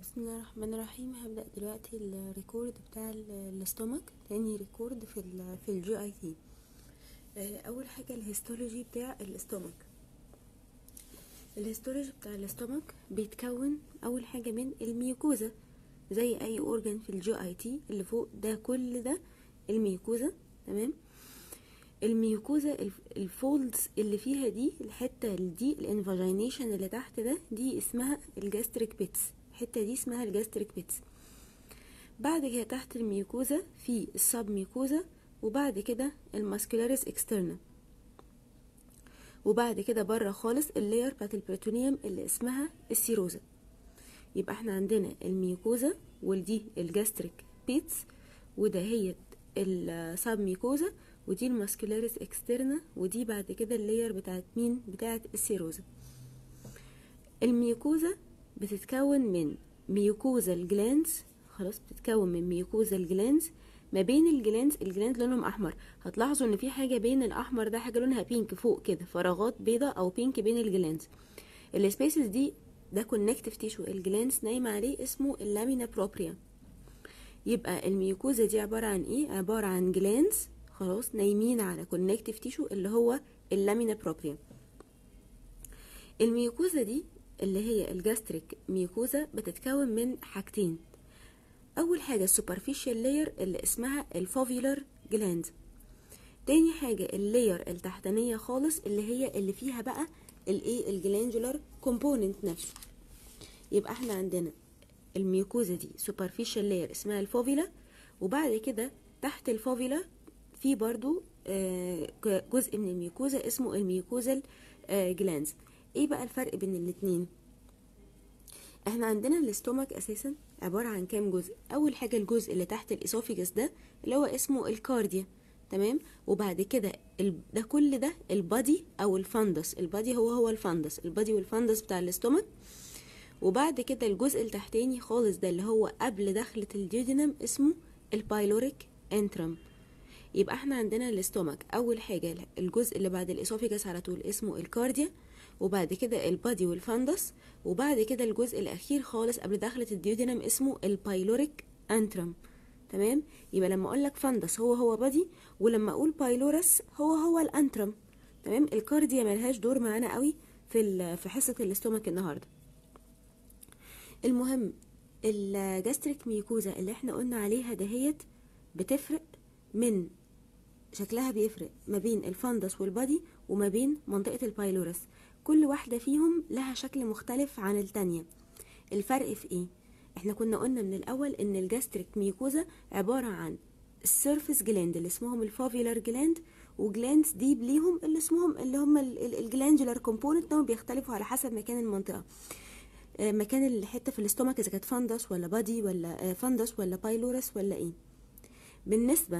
بسم الله الرحمن الرحيم هبدأ دلوقتي الريكورد بتاع ال- الاستومك تاني ريكورد في ال في الجي اي تي اول حاجة الهيستولوجي بتاع الاستومك الهيستولوجي بتاع الاستومك بيتكون اول حاجة من الميوكوزا زي اي اورجان في الجي اي تي اللي فوق ده كل ده الميوكوزا تمام الميوكوزا الف- الفولدز اللي فيها دي الحته دي الانفاجينيشن اللي تحت ده دي اسمها الجاستريك بيتس الحته دي اسمها الجاستريك بيتس بعد كده تحت الميوكوزا في السب ميوكوزا وبعد كده الماسكولاريس اكسترنا وبعد كده بره خالص اللاير بتاعت البريتونيوم اللي اسمها السيروزا يبقى احنا عندنا الميوكوزا ودي الجاستريك بيتس وده هي السب ميوكوزا ودي الماسكولاريس اكسترنا ودي بعد كده اللاير بتاعت مين بتاعت السيروزا الميوكوزا بتتكون من ميوكوزال جلانز خلاص بتتكون من ميوكوزال جلانز ما بين الجلانز الجلانز لونهم احمر هتلاحظوا ان في حاجه بين الاحمر ده حاجه لونها بينك فوق كده فراغات بيضة او بينك بين الجلانز السبيسز دي ده كونكتيف تيشو الجلانز نايمه عليه اسمه اللامينا بروبريا يبقى الميوكوزا دي عباره عن ايه عباره عن جلانز خلاص نايمين على كونكتيف تيشو اللي هو اللامينا بروبريا الميوكوزا دي اللي هي الجاستريك ميوكوزا بتتكون من حاجتين اول حاجه السوبرفيشال لاير اللي اسمها الفوفيلر جلاند تاني حاجه اللاير التحتانيه خالص اللي هي اللي فيها بقى الايه الجلاندولار كومبوننت نفسه يبقى احنا عندنا الميوكوزا دي سوبرفيشال لاير اسمها الفوفيلا وبعد كده تحت الفوفيلا في برضو آه، جزء من الميوكوزا اسمه الميوكوزال جلانز ايه بقى الفرق بين الاتنين احنا عندنا الاستومك اساسا عبارة عن كام جزء اول حاجة الجزء اللي تحت الاسوفيجس ده اللي هو اسمه الكارديا تمام وبعد كده ال... ده كل ده البادي او الفندس البادي هو هو الفندس البادي والفندس بتاع الاستومك وبعد كده الجزء التحتاني خالص ده اللي هو قبل دخلة الديودينم اسمه البايلوريك انترم يبقى احنا عندنا الاستومك اول حاجة الجزء اللي بعد الاسوفيجاس على طول اسمه الكارديا وبعد كده البادي والفندس وبعد كده الجزء الاخير خالص قبل دخلة الديودينم اسمه البايلوريك انترم تمام يبقى لما اقول لك فندس هو هو بادي ولما اقول بايلورس هو هو الانترم تمام الكارديا ملهاش دور معانا قوي في ال- في حصة الاستومك النهارده المهم الجاستريك ميوكوزا اللي احنا قلنا عليها دهيت بتفرق من شكلها بيفرق ما بين الفندس والبادي وما بين منطقة البايلورس كل واحدة فيهم لها شكل مختلف عن التانية الفرق في ايه احنا كنا قلنا من الاول ان الجاستريك ميوكوزا عبارة عن السيرفيس جلاند اللي اسمهم الفوفيلر جلاند وجلاندز ديب ليهم اللي اسمهم اللي هم الجلاندولار كومبوننت دول بيختلفوا على حسب مكان المنطقة آه، مكان الحتة في الاستومك اذا كانت فندس ولا بادي ولا آه، فندس ولا بايلورس ولا ايه بالنسبة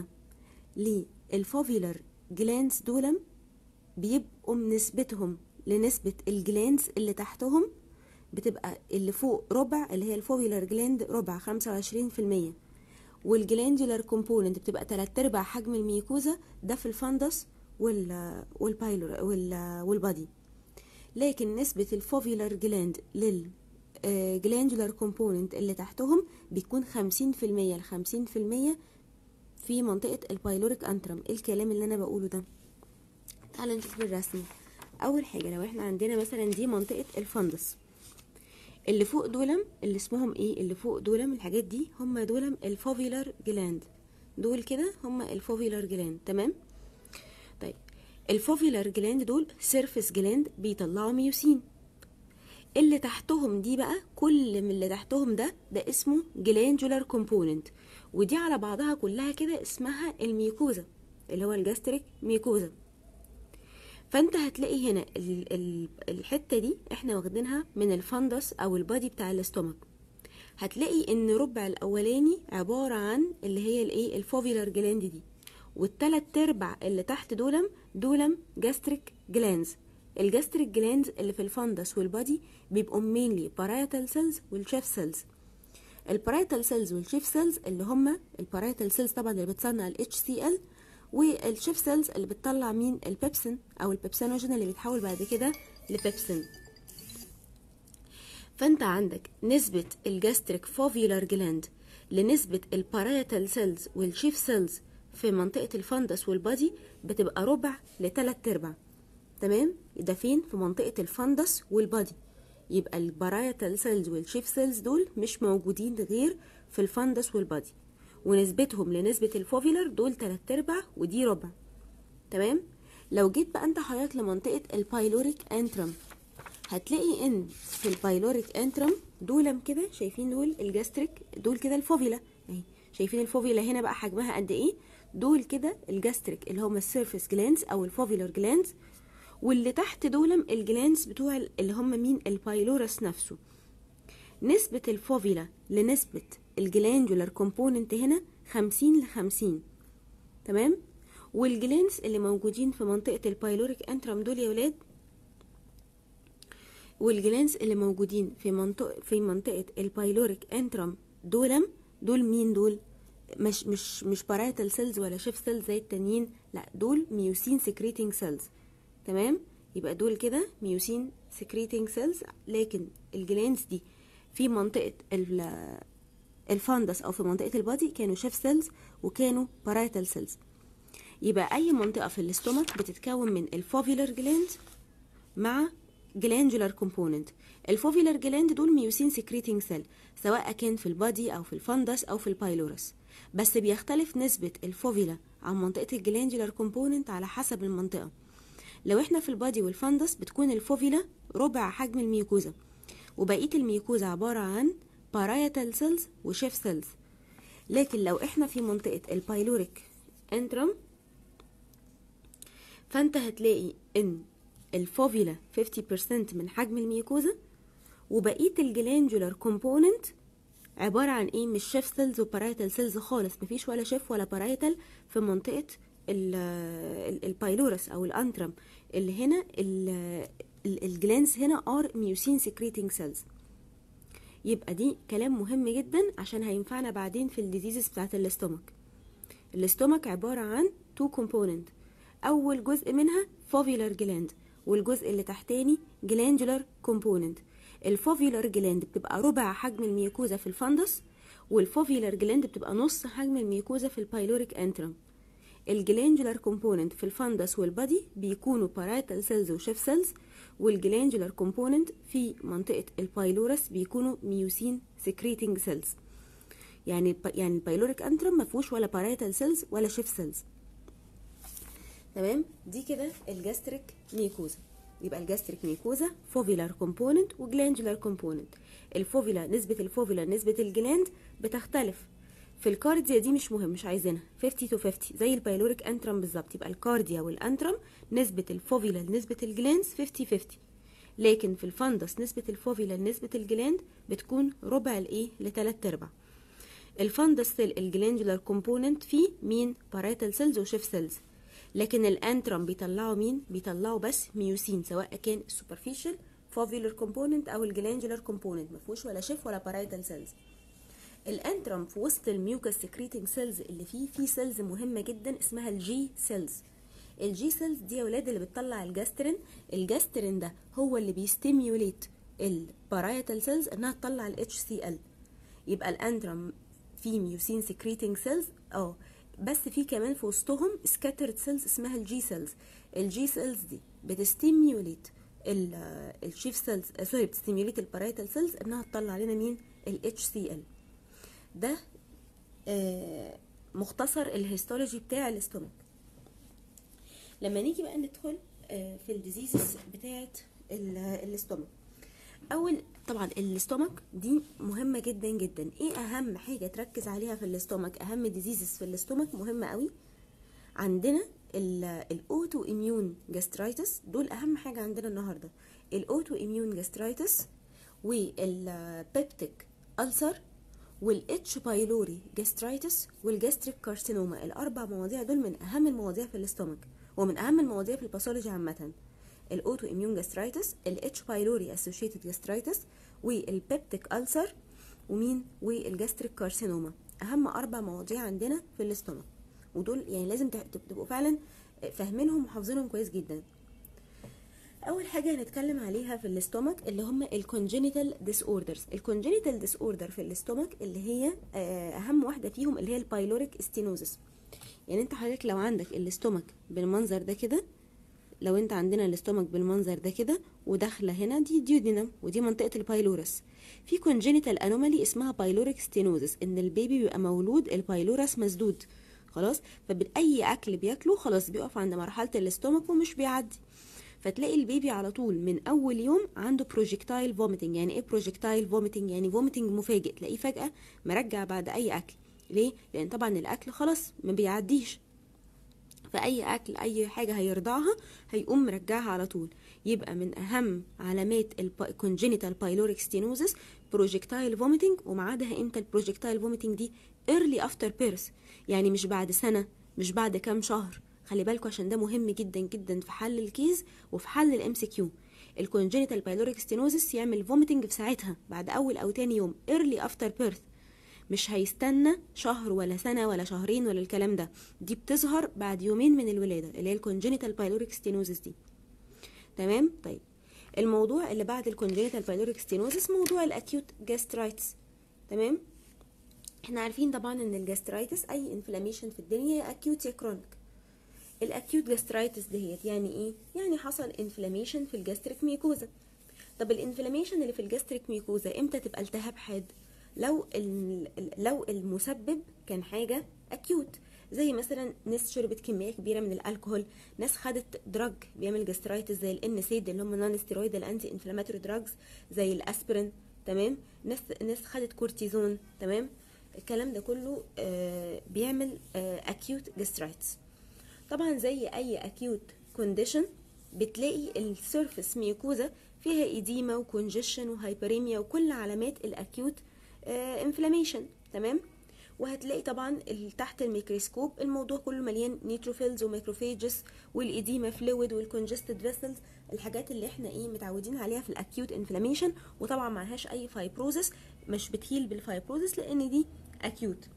للفوفيلر جلاندز دول بيبقوا نسبتهم لنسبة الجلاندز اللي تحتهم بتبقى اللي فوق ربع اللي هي الفوفيلر جلاند ربع خمسة وعشرين في المية والجلاندولار كومبوننت بتبقى تلات ارباع حجم الميوكوزا ده في الفندس وال والبايلور وال والبادي لكن نسبة الفوفيلر جلاند لل جلاندولار كومبوننت اللي تحتهم بيكون خمسين في المية لخمسين في المية في منطقة البايلوريك انترم ايه الكلام اللي انا بقوله ده تعالى نشوف بالرسم اول حاجة لو احنا عندنا مثلا دي منطقة الفندس اللي فوق دولم اللي اسمهم ايه اللي فوق دولم الحاجات دي هم دولم الفوفيلر جلاند دول كده هم الفوفيلر جلاند تمام طيب الفوفيلر جلاند دول سيرفيس جلاند بيطلعوا ميوسين اللي تحتهم دي بقى كل من اللي تحتهم ده ده اسمه جلاندولار كومبوننت ودي على بعضها كلها كده اسمها الميوكوزا اللي هو الجاستريك ميوكوزا فانت هتلاقي هنا ال ال الحته دي احنا واخدينها من الفندس او البادي بتاع الاستومك هتلاقي ان ربع الاولاني عباره عن اللي هي الايه الفوفيلر جلاند دي والتلات ارباع اللي تحت دولم دولم جاستريك جلانز الجاستريك جلانز اللي في الفندس والبادي بيبقوا مينلي بارايتال سيلز والشيف سيلز البارايتال سيلز والشيف سيلز اللي هم البارايتال سيلز طبعا اللي بتصنع ال HCl والشيف سيلز اللي بتطلع مين البيبسين او البيبسينوجين اللي بيتحول بعد كده لبيبسين فانت عندك نسبة الجاستريك فوفيولار جلاند لنسبة البارايتال سيلز والشيف سيلز في منطقة الفندس والبادي بتبقى ربع لتلات ارباع تمام ده فين في منطقة الفندس والبادي يبقى البارايتال سيلز والشيف سيلز دول مش موجودين غير في الفندس والبادي ونسبتهم لنسبة الفوفيلر دول تلات ارباع ودي ربع تمام لو جيت بقى انت حضرتك لمنطقة البايلوريك انترم هتلاقي ان في البايلوريك انترم دولم كده شايفين دول الجاستريك دول كده الفوفيلا اهي شايفين الفوفيلا هنا بقى حجمها قد ايه دول كده الجاستريك اللي هم السيرفيس جلانز او الفوفيلر جلانز واللي تحت دولم الجلانز بتوع اللي هم مين البايلورس نفسه نسبة الفوفيلا لنسبة الجلاندولار كومبوننت هنا خمسين لخمسين تمام والجلانس اللي موجودين في منطقة البايلوريك انترم دول يا ولاد والجلانس اللي موجودين في منطقة في منطقة البايلوريك انترم دولم دول مين دول مش مش مش بارايتال سيلز ولا شيف سيلز زي التانيين لا دول ميوسين سكريتنج سيلز تمام يبقى دول كده ميوسين سكريتنج سيلز لكن الجلانس دي في منطقة الفاندس او في منطقة البادي كانوا شيف سيلز وكانوا بارايتال سيلز يبقى اي منطقة في الاستومك بتتكون من الفوفيلر جلاند مع جلاندولار كومبوننت الفوفيلر جلاند دول ميوسين سكريتنج سيل سواء كان في البادي او في الفندس او في البايلورس بس بيختلف نسبة الفوفيلا عن منطقة الجلاندولار كومبوننت على حسب المنطقة لو احنا في البادي والفندس بتكون الفوفيلا ربع حجم الميوكوزا وبقية الميوكوزا عبارة عن بارايتال سيلز وشيف سيلز لكن لو احنا في منطقة البايلوريك انترم فانت هتلاقي ان الفوفيلا 50% من حجم الميوكوزا وبقيه الجلاندولار كومبوننت عباره عن ايه مش شيف سيلز وبارايتال سيلز خالص مفيش ولا شيف ولا بارايتال في منطقه البايلورس او الانترم اللي هنا الجلانس هنا ار ميوسين سكريتنج سيلز يبقى دي كلام مهم جدا عشان هينفعنا بعدين في الديزيزز بتاعت الاستومك الاستومك عباره عن تو كومبوننت اول جزء منها فوفيلر جلاند والجزء اللي تحتاني جلاندولار كومبوننت الفوفيلر جلاند بتبقى ربع حجم الميوكوزا في الفندس والفوفيلر جلاند بتبقى نص حجم الميوكوزا في البايلوريك انترم الجلاندولار كومبوننت في الفندس والبادي بيكونوا بارايتال سيلز وشيف سيلز والجلاندولار كومبوننت في منطقة البايلورس بيكونوا ميوسين سكريتنج سيلز يعني يعني البايلوريك انترم ما فيهوش ولا بارايتال سيلز ولا شيف سيلز تمام دي كده الجاستريك ميكوزا يبقى الجاستريك ميكوزا فوفيلار كومبوننت وجلاندولار كومبوننت الفوفيلا نسبة الفوفيلا نسبة الجلاند بتختلف في الكارديا دي مش مهم مش عايزينها 50 تو 50 زي البايلوريك انترم بالظبط يبقى الكارديا والانترم نسبة الفوفيلا لنسبة الجلاندز 50 50 لكن في الفندس نسبة الفوفيلا لنسبة الجلاند بتكون ربع الايه لتلات ارباع الفندس سيل الجلاندولار كومبوننت فيه مين بارايتال سيلز وشيف سيلز لكن الانترم بيطلعوا مين بيطلعوا بس ميوسين سواء كان السوبرفيشال فوفيلر كومبوننت او الجلاندولار كومبوننت ما فيهوش ولا شيف ولا بارايتال سيلز الانترم في وسط الميوكس سكريتنج سيلز اللي فيه في سيلز مهمه جدا اسمها الجي سيلز الجي سيلز دي يا ولاد اللي بتطلع الجاسترين الجاسترين ده هو اللي بيستيميوليت البارايتال سيلز انها تطلع الاتش سي ال يبقى الانترم فيه ميوسين سكريتنج سيلز اه بس في كمان في وسطهم سكاترد سيلز اسمها الجي سيلز الجي سيلز دي بتستيميوليت الشيف سيلز سوري بتستيميوليت البارايتال سيلز انها تطلع لنا مين الاتش سي ال ده آه مختصر الهيستولوجي بتاع الاستومك لما نيجي بقى ندخل آه في الديزيزز بتاعه الاستومك اول طبعا الاستومك دي مهمه جدا جدا ايه اهم حاجه تركز عليها في الاستومك اهم ديزيزز في الاستومك مهمه قوي عندنا الاوتو اميون جاسترايتس دول اهم حاجه عندنا النهارده الاوتو اميون جاسترايتس والبيبتيك ألسر والاتش بايلوري جاسترايتس والجاستريك كارسينوما الاربع مواضيع دول من اهم المواضيع في الاستومك ومن اهم المواضيع في الباثولوجي عامه الاوتو اميون جاسترايتس الاتش بايلوري اسوشيتد جاسترايتس والبيبتيك ألسر ومين والجاستريك كارسينوما اهم اربع مواضيع عندنا في الاستومك ودول يعني لازم تبقوا فعلا فاهمينهم وحافظينهم كويس جدا اول حاجه هنتكلم عليها في الاستومك اللي هم الكونجينيتال ديس اوردرز الكونجينيتال ديس اوردر في الاستومك اللي هي آه، اهم واحده فيهم اللي هي البايلوريك ستينوزس يعني انت حضرتك لو عندك الاستومك بالمنظر ده كده لو انت عندنا الاستومك بالمنظر ده كده وداخله هنا دي ديودينم ودي منطقه البايلورس في كونجينيتال انومالي اسمها بايلوريك ستينوزس ان البيبي بيبقى مولود البايلورس مسدود خلاص فباي اكل بياكله خلاص بيقف عند مرحله الاستومك ومش بيعدي فتلاقي البيبي على طول من اول يوم عنده بروجكتايل فوميتنج يعني ايه بروجكتايل فوميتنج يعني فوميتنج مفاجئ تلاقيه فجاه مرجع بعد اي اكل ليه لان طبعا الاكل خلاص ما بيعديش فاي اكل اي حاجه هيرضعها هيقوم مرجعها على طول يبقى من اهم علامات الكونجينيتال بايلوريك ستينوزس بروجكتايل فوميتنج وميعادها امتى البروجكتايل فوميتنج دي ايرلي افتر بيرث يعني مش بعد سنه مش بعد كام شهر خلي بالكوا عشان ده مهم جدا جدا في حل الكيز وفي حل الام سي كيو الكونجينيتال بايلوريك ستينوزس يعمل فوميتنج في ساعتها بعد اول او تاني يوم ايرلي افتر بيرث مش هيستنى شهر ولا سنة ولا شهرين ولا الكلام ده دي بتظهر بعد يومين من الولادة اللي هي الكونجينيتال بايلوريك ستينوزس دي تمام طيب الموضوع اللي بعد الكونجينيتال بايلوريك ستينوزس موضوع الاكيوت جاسترايتس تمام احنا عارفين طبعا ان الجاسترايتس اي انفلاميشن في الدنيا يا اكيوت يا كرونيك الاكيوت جاسترايتس دهيت يعني ايه يعني حصل انفلاميشن في الجاستريك ميكوزا طب الانفلاميشن اللي في الجاستريك ميكوزا امتى تبقى التهاب حاد لو لو المسبب كان حاجه اكيوت زي مثلا ناس شربت كميه كبيره من الكحول ناس خدت دراج بيعمل جاسترايتس زي الان سيد اللي هم نون ستيرويد الانتي انفلاماتوري دراجز زي الاسبرين تمام ناس ناس خدت كورتيزون تمام الكلام ده كله آه بيعمل اكيوت جاسترايتس طبعا زي اي اكيوت كونديشن بتلاقي السيرفس ميوكوزا فيها ايديما وكونجيشن وهايبريميا وكل علامات الاكيوت انفلاميشن تمام وهتلاقي طبعا تحت الميكروسكوب الموضوع كله مليان نيتروفيلز وميكروفيجز والايديما فلويد والكونجستد فيسلز الحاجات اللي احنا ايه متعودين عليها في الاكيوت انفلاميشن وطبعا معهاش اي فايبروزس مش بتهيل بالفايبروزس لان دي اكيوت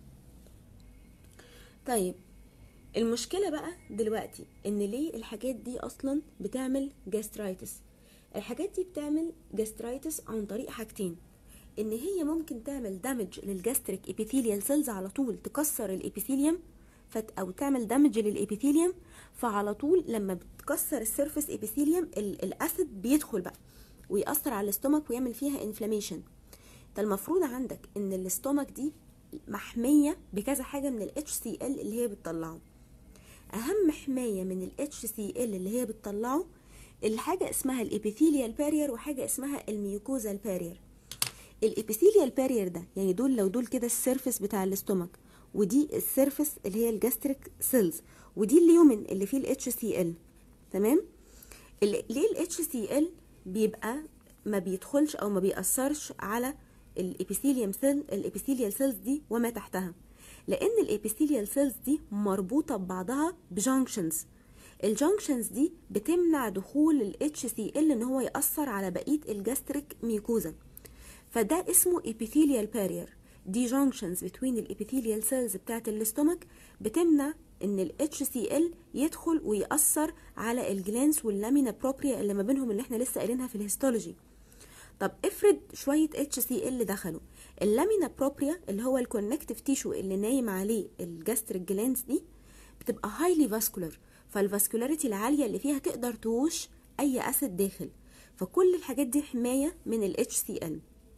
طيب المشكلة بقى دلوقتي ان ليه الحاجات دي اصلا بتعمل جاسترايتس الحاجات دي بتعمل جاسترايتس عن طريق حاجتين ان هي ممكن تعمل دامج للجاستريك ابيثيليال سيلز على طول تكسر الابيثيليوم فت او تعمل دامج للابيثيليوم فعلى طول لما بتكسر السيرفيس ابيثيليوم الاسيد بيدخل بقى ويأثر على الاستومك ويعمل فيها انفلاميشن ده المفروض عندك ان الاستومك دي محمية بكذا حاجة من ال HCl اللي هي بتطلعه أهم حماية من ال HCl اللي هي بتطلعه الحاجة اسمها الابيثيليال بارير وحاجة اسمها الميوكوزال بارير الابيثيليال بارير ده يعني دول لو دول كده السيرفس بتاع الاستومك ودي السيرفس اللي هي الجاستريك سيلز ودي اليومن اللي فيه ال HCl تمام ليه ال HCl بيبقى ما بيدخلش او ما بيأثرش على الابيثيليوم سيل الابيثيليال سيلز دي وما تحتها لان الابيثيليال سيلز دي مربوطه ببعضها بجانكشنز الجانكشنز دي بتمنع دخول ال HCl ان هو يأثر على بقيه الجاستريك ميكوزا فده اسمه epithelial barrier دي junctions between الابيثيليال سيلز بتاعت الاستومك بتمنع ان ال HCl يدخل ويأثر على الجلانس واللامينا بروبريا اللي ما بينهم اللي احنا لسه قايلينها في الهيستولوجي طب افرض شوية HCl دخلوا اللامينا بروبريا اللي هو الكونكتيف تيشو اللي نايم عليه الجاستريك جلانس دي بتبقى هايلي فاسكولار فالفاسكولاريتي العالية اللي فيها تقدر توش اي اسيد داخل فكل الحاجات دي حماية من ال HCl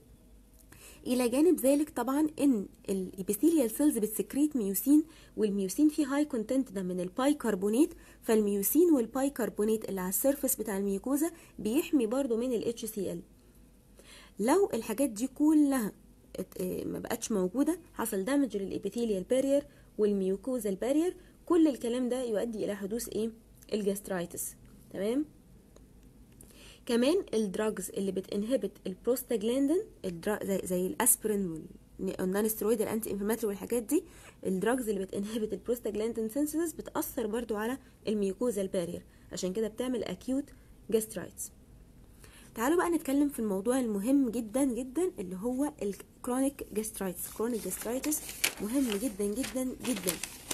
الى جانب ذلك طبعا ان الابيثيليال سيلز بتسكريت ميوسين والميوسين فيه هاي كونتنت ده من الباي كربونات فالميوسين والباي كربونات اللي على السيرفس بتاع الميوكوزا بيحمي برضو من ال HCl لو الحاجات دي كلها ما بقتش موجودة حصل دامج للابيثيليال بارير والميوكوزا البارير كل الكلام ده يؤدي الى حدوث ايه الجاسترايتس تمام كمان الدراجز اللي بتنهبت البروستاجلاندين زي, زي الاسبرين والنون ستيرويد الانتي انفلاماتوري والحاجات دي الدراجز اللي بتنهبت البروستاجلاندين سينثيسيس بتاثر برضو على الميوكوزا البارير عشان كده بتعمل اكيوت جاسترايتس تعالوا بقى نتكلم في الموضوع المهم جدا جدا اللي هو الكرونيك جاسترايتس كرونيك جاسترايتس مهم جدا جدا جدا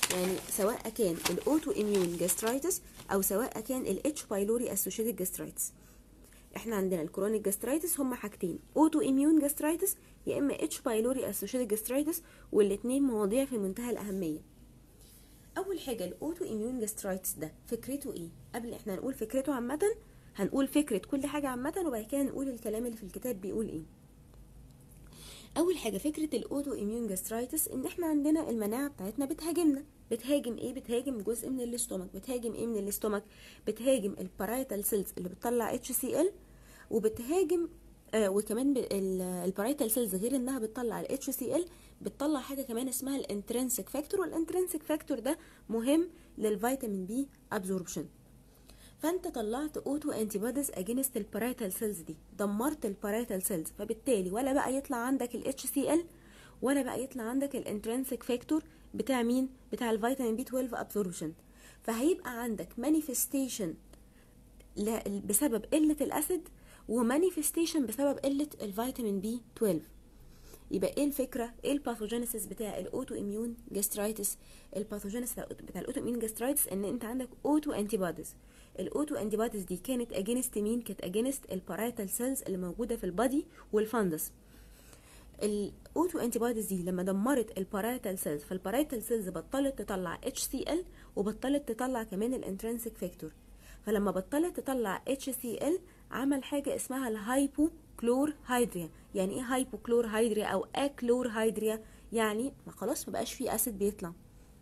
يعني سواء كان الاوتو اميون جاسترايتس او سواء كان الاتش بايلوري اسوشيتد جاسترايتس احنا عندنا الكرونيك جاسترايتس هما حاجتين اوتو اميون جاسترايتس يا اما اتش بايلوري اسوشيتد جاسترايتس والاثنين مواضيع في منتهى الاهميه اول حاجه الاوتو اميون جاسترايتس ده فكرته ايه قبل احنا نقول فكرته عامه هنقول فكره كل حاجه عامه وبعد كده نقول الكلام اللي في الكتاب بيقول ايه اول حاجه فكره الاوتو اميون جاسترايتس ان احنا عندنا المناعه بتاعتنا بتهاجمنا بتهاجم ايه بتهاجم جزء من الاستومك بتهاجم ايه من الاستومك بتهاجم البارايتال سيلز اللي بتطلع اتش سي ال وبتهاجم آه وكمان البارايتال سيلز غير انها بتطلع الاتش سي ال بتطلع حاجه كمان اسمها الانترنسك فاكتور والانترنسك فاكتور ده مهم للفيتامين بي ابزوربشن فانت طلعت اوتو انتي بوديز اجينست البارايتال سيلز دي دمرت البارايتال سيلز فبالتالي ولا بقى يطلع عندك الاتش سي ال ولا بقى يطلع عندك الانترنسك فاكتور بتاع مين بتاع الفيتامين بي 12 ابزوربشن فهيبقى عندك مانيفستيشن بسبب قله الاسيد ومانيفستيشن بسبب قله الفيتامين بي 12 يبقى ايه الفكره ايه الباثوجينيسيس بتاع الاوتو اميون جاسترايتس الباثوجينيسيس بتاع الاوتو اميون جاسترايتس ان انت عندك اوتو انتي بوديز الاوتو انتي بوديز دي كانت اجينست مين كانت اجينست البارايتال سيلز اللي موجوده في البادي والفندس الاوتو انتي بوديز دي لما دمرت البارايتال سيلز فالبارايتال سيلز بطلت تطلع اتش سي ال وبطلت تطلع كمان الانترنسك فاكتور فلما بطلت تطلع اتش سي ال عمل حاجه اسمها الهايبو كلور هيدريا يعني ايه هايبو كلور هيدريا او اكلور هيدريا يعني ما خلاص ما بقاش فيه اسيد بيطلع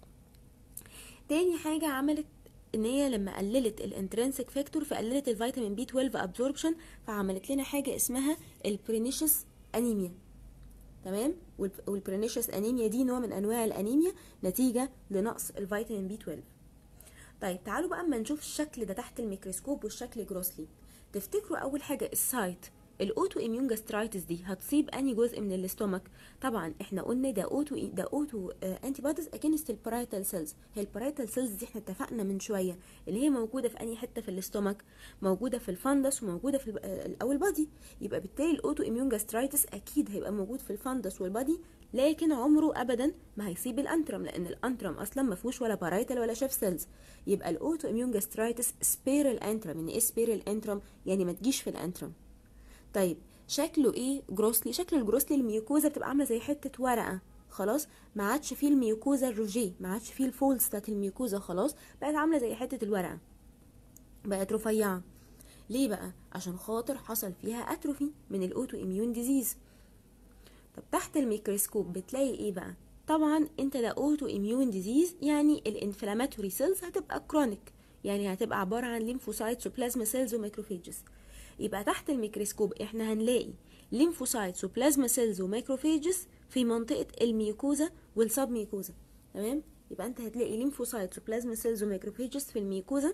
تاني حاجه عملت ان هي لما قللت الانترنسك فاكتور فقللت الفيتامين بي 12 ابزوربشن فعملت لنا حاجه اسمها البرينيشس انيميا تمام والبرينيشس انيميا دي نوع من انواع الانيميا نتيجه لنقص الفيتامين بي 12 طيب تعالوا بقى اما نشوف الشكل ده تحت الميكروسكوب والشكل جروسلي تفتكروا اول حاجه السايت الاوتو اميون جاسترايتس دي هتصيب اني جزء من الاستومك طبعا احنا قلنا ده اوتو ده اوتو انتي بوديز اجينست البارايتال سيلز هي البارايتال سيلز دي احنا اتفقنا من شويه اللي هي موجوده في اني حته في الاستومك موجوده في الفندس وموجوده في او البادي يبقى بالتالي الاوتو اميون جاسترايتس اكيد هيبقى موجود في الفندس والبادي لكن عمره ابدا ما هيسيب الانترم لان الانترم اصلا ما فيهوش ولا بارايتال ولا شيف سيلز يبقى الاوتو اميون جاسترايتس سبير الانترم يعني ايه سبير الانترم يعني ما تجيش في الانترم طيب شكله ايه جروسلي شكل الجروسلي الميوكوزا بتبقى عامله زي حته ورقه خلاص ما عادش فيه الميوكوزا الروجيه ما عادش فيه الفولز بتاعت الميوكوزا خلاص بقت عامله زي حته الورقه بقت رفيعه ليه بقى عشان خاطر حصل فيها اتروفي من الاوتو اميون ديزيز طب تحت الميكروسكوب بتلاقي ايه بقى طبعا انت ده اوتو اميون ديزيز يعني الانفلاماتوري سيلز هتبقى كرونيك يعني هتبقى عباره عن ليمفوسايتس وبلازما سيلز وماكروفيجز يبقى تحت الميكروسكوب احنا هنلاقي ليمفوسايتس وبلازما سيلز وماكروفيجز في منطقه الميوكوزا والسب ميوكوزا تمام يبقى انت هتلاقي ليمفوسايتس وبلازما سيلز وماكروفيجز في الميوكوزا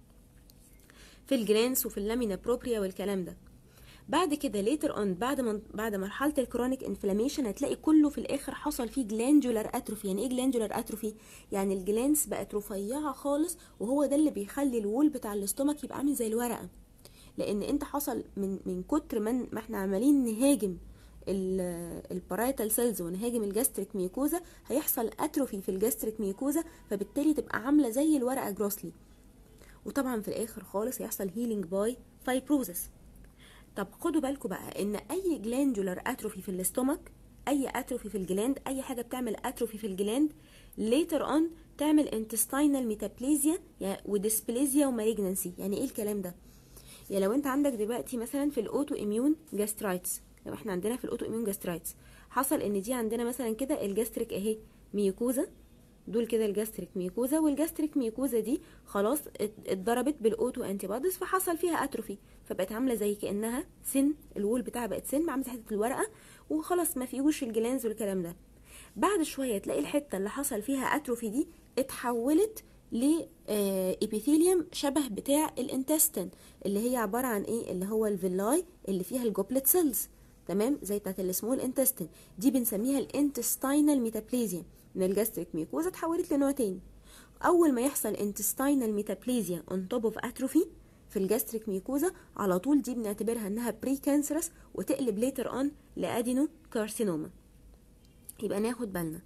في الجرانس وفي اللامينا بروبريا والكلام ده بعد كده ليتر اون بعد من بعد مرحله الكرونيك انفلاميشن هتلاقي كله في الاخر حصل فيه جلاندولار اتروفي يعني ايه جلاندولار اتروفي يعني الجلانس بقت رفيعه خالص وهو ده اللي بيخلي الوول بتاع الاستومك يبقى عامل زي الورقه لان انت حصل من من كتر من ما احنا عمالين نهاجم البارايتال سيلز ونهاجم الجاستريك ميوكوزا هيحصل اتروفي في الجاستريك ميوكوزا فبالتالي تبقى عامله زي الورقه جروسلي وطبعا في الاخر خالص هيحصل هيلينج باي فايبروزس طب خدوا بالكم بقى ان اي جلاندولار اتروفي في الاستومك اي اتروفي في الجلاند اي حاجه بتعمل اتروفي في الجلاند ليتر اون تعمل انتستينال ميتابليزيا وديسبليزيا ومالجنسي يعني ايه الكلام ده يعني لو انت عندك دلوقتي مثلا في الاوتو اميون جاسترايتس لو احنا عندنا في الاوتو اميون جاسترايتس حصل ان دي عندنا مثلا كده الجاستريك اهي ميوكوزا دول كده الجاستريك ميوكوزا والجاستريك ميوكوزا دي خلاص اتضربت بالاوتو انتي بوديز فحصل فيها اتروفي فبقت عامله زي كانها سن الوول بتاعها بقت سن عامله حته الورقه وخلاص ما فيهوش الجلانز والكلام ده بعد شويه تلاقي الحته اللي حصل فيها اتروفي دي اتحولت لإبيثيليوم شبه بتاع الانتستين اللي هي عبارة عن ايه اللي هو الفيلاي اللي فيها الجوبلت سيلز تمام زي بتاعت السمول انتستين دي بنسميها الانتستينال ميتابليزيا من الجاستريك ميوكوزا اتحولت لنوع تاني اول ما يحصل انتستينال ميتابليزيا اون توب اوف اتروفي في الجاستريك ميوكوزا على طول دي بنعتبرها انها بري كانسرس وتقلب ليتر اون لادينو كارسينوما يبقى ناخد بالنا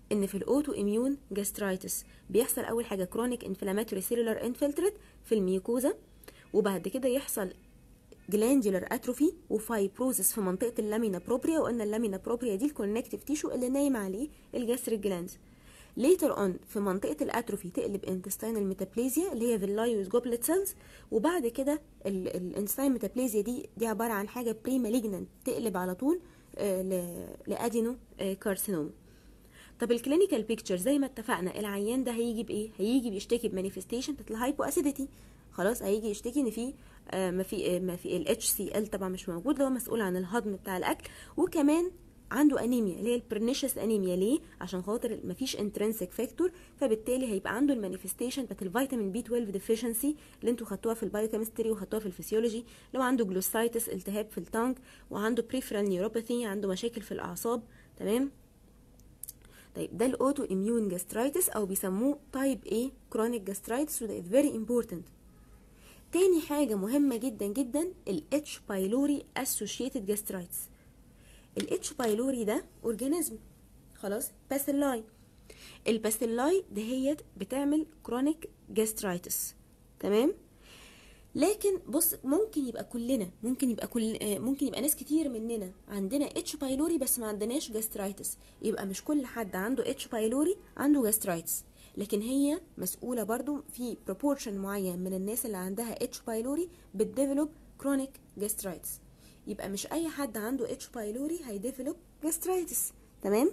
ان في الاوتو اميون جاسترايتس بيحصل اول حاجه كرونيك انفلاماتوري سيلولار انفلتريت في الميوكوزا وبعد كده يحصل جلاندولار اتروفي وفايبروزس في منطقه اللامينا بروبريا وقلنا اللامينا بروبريا دي الكونكتيف تيشو اللي نايم عليه الجاستريك جلاندز ليتر اون في منطقه الاتروفي تقلب انتستينال ميتابليزيا اللي هي فيلايوس جوبلت سيلز وبعد كده الانتستينال ميتابليزيا دي دي عباره عن حاجه بري مالجنانت تقلب على طول لادينو كارسينوم طب الكلينيكال بيكتشر زي ما اتفقنا العيان ده هيجي بايه هيجي بيشتكي بمانيفستيشن بتاعت الهايبو اسيديتي خلاص هيجي يشتكي ان في آه ما في آه ما في الاتش سي ال طبعا مش موجود اللي هو مسؤول عن الهضم بتاع الاكل وكمان عنده انيميا اللي هي البرنيشس انيميا ليه عشان خاطر مفيش انترنسك فاكتور فبالتالي هيبقى عنده المانيفستيشن بتاعت الفيتامين بي 12 ديفيشنسي اللي انتوا خدتوها في البايوكيمستري وخدتوها في الفسيولوجي لو عنده جلوسايتس التهاب في التانج وعنده بريفرال نيوروباثي عنده مشاكل في الاعصاب تمام طيب ده الاوتو اميون جاسترايتس او بيسموه تايب A كرونيك جاسترايتس وده فيري امبورتنت تاني حاجة مهمة جدا جدا ال H. pylori associated gastritis ال H. pylori ده اورجانيزم خلاص باسيلاي الباسيلاي دهيت بتعمل كرونيك جاسترايتس تمام لكن بص ممكن يبقى كلنا ممكن يبقى كل ممكن يبقى ناس كتير مننا عندنا اتش بايلوري بس ما عندناش جاسترايتس يبقى مش كل حد عنده اتش بايلوري عنده جاسترايتس لكن هي مسؤوله برضو في بروبورشن معين من الناس اللي عندها اتش بايلوري بتديفلوب كرونيك جاسترايتس يبقى مش اي حد عنده اتش بايلوري هيديفلوب جاسترايتس تمام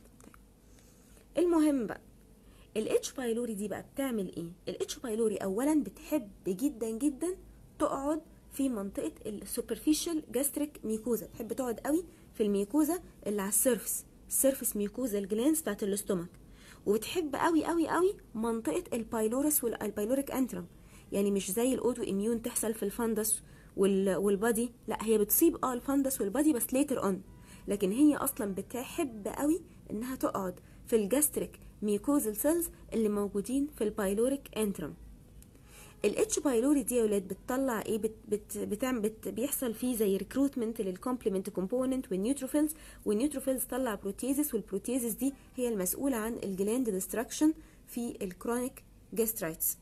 المهم بقى الاتش بايلوري دي بقى بتعمل ايه الاتش بايلوري اولا بتحب جدا جدا تقعد في منطقه السوبرفيشال جاستريك ميكوزا بتحب تقعد قوي في الميكوزا اللي على السيرفس السيرفس ميكوزا الجلانس بتاعت الاستومك وبتحب قوي قوي قوي منطقه البايلورس والبايلوريك انترم يعني مش زي الاوتو اميون تحصل في الفندس والبادي لا هي بتصيب اه الفندس والبادي بس ليتر اون لكن هي اصلا بتحب قوي انها تقعد في الجاستريك ميكوزال سيلز اللي موجودين في البايلوريك انترم الاتش بايلوري دي يا ولاد بتطلع ايه بت بت بتعمل بت بيحصل فيه زي ريكروتمنت للكومبلمنت كومبوننت والنيوتروفيلز والنيوتروفيلز تطلع بروتيزس والبروتيزس دي هي المسؤوله عن الجلاند ديستراكشن في الكرونيك جاسترايتس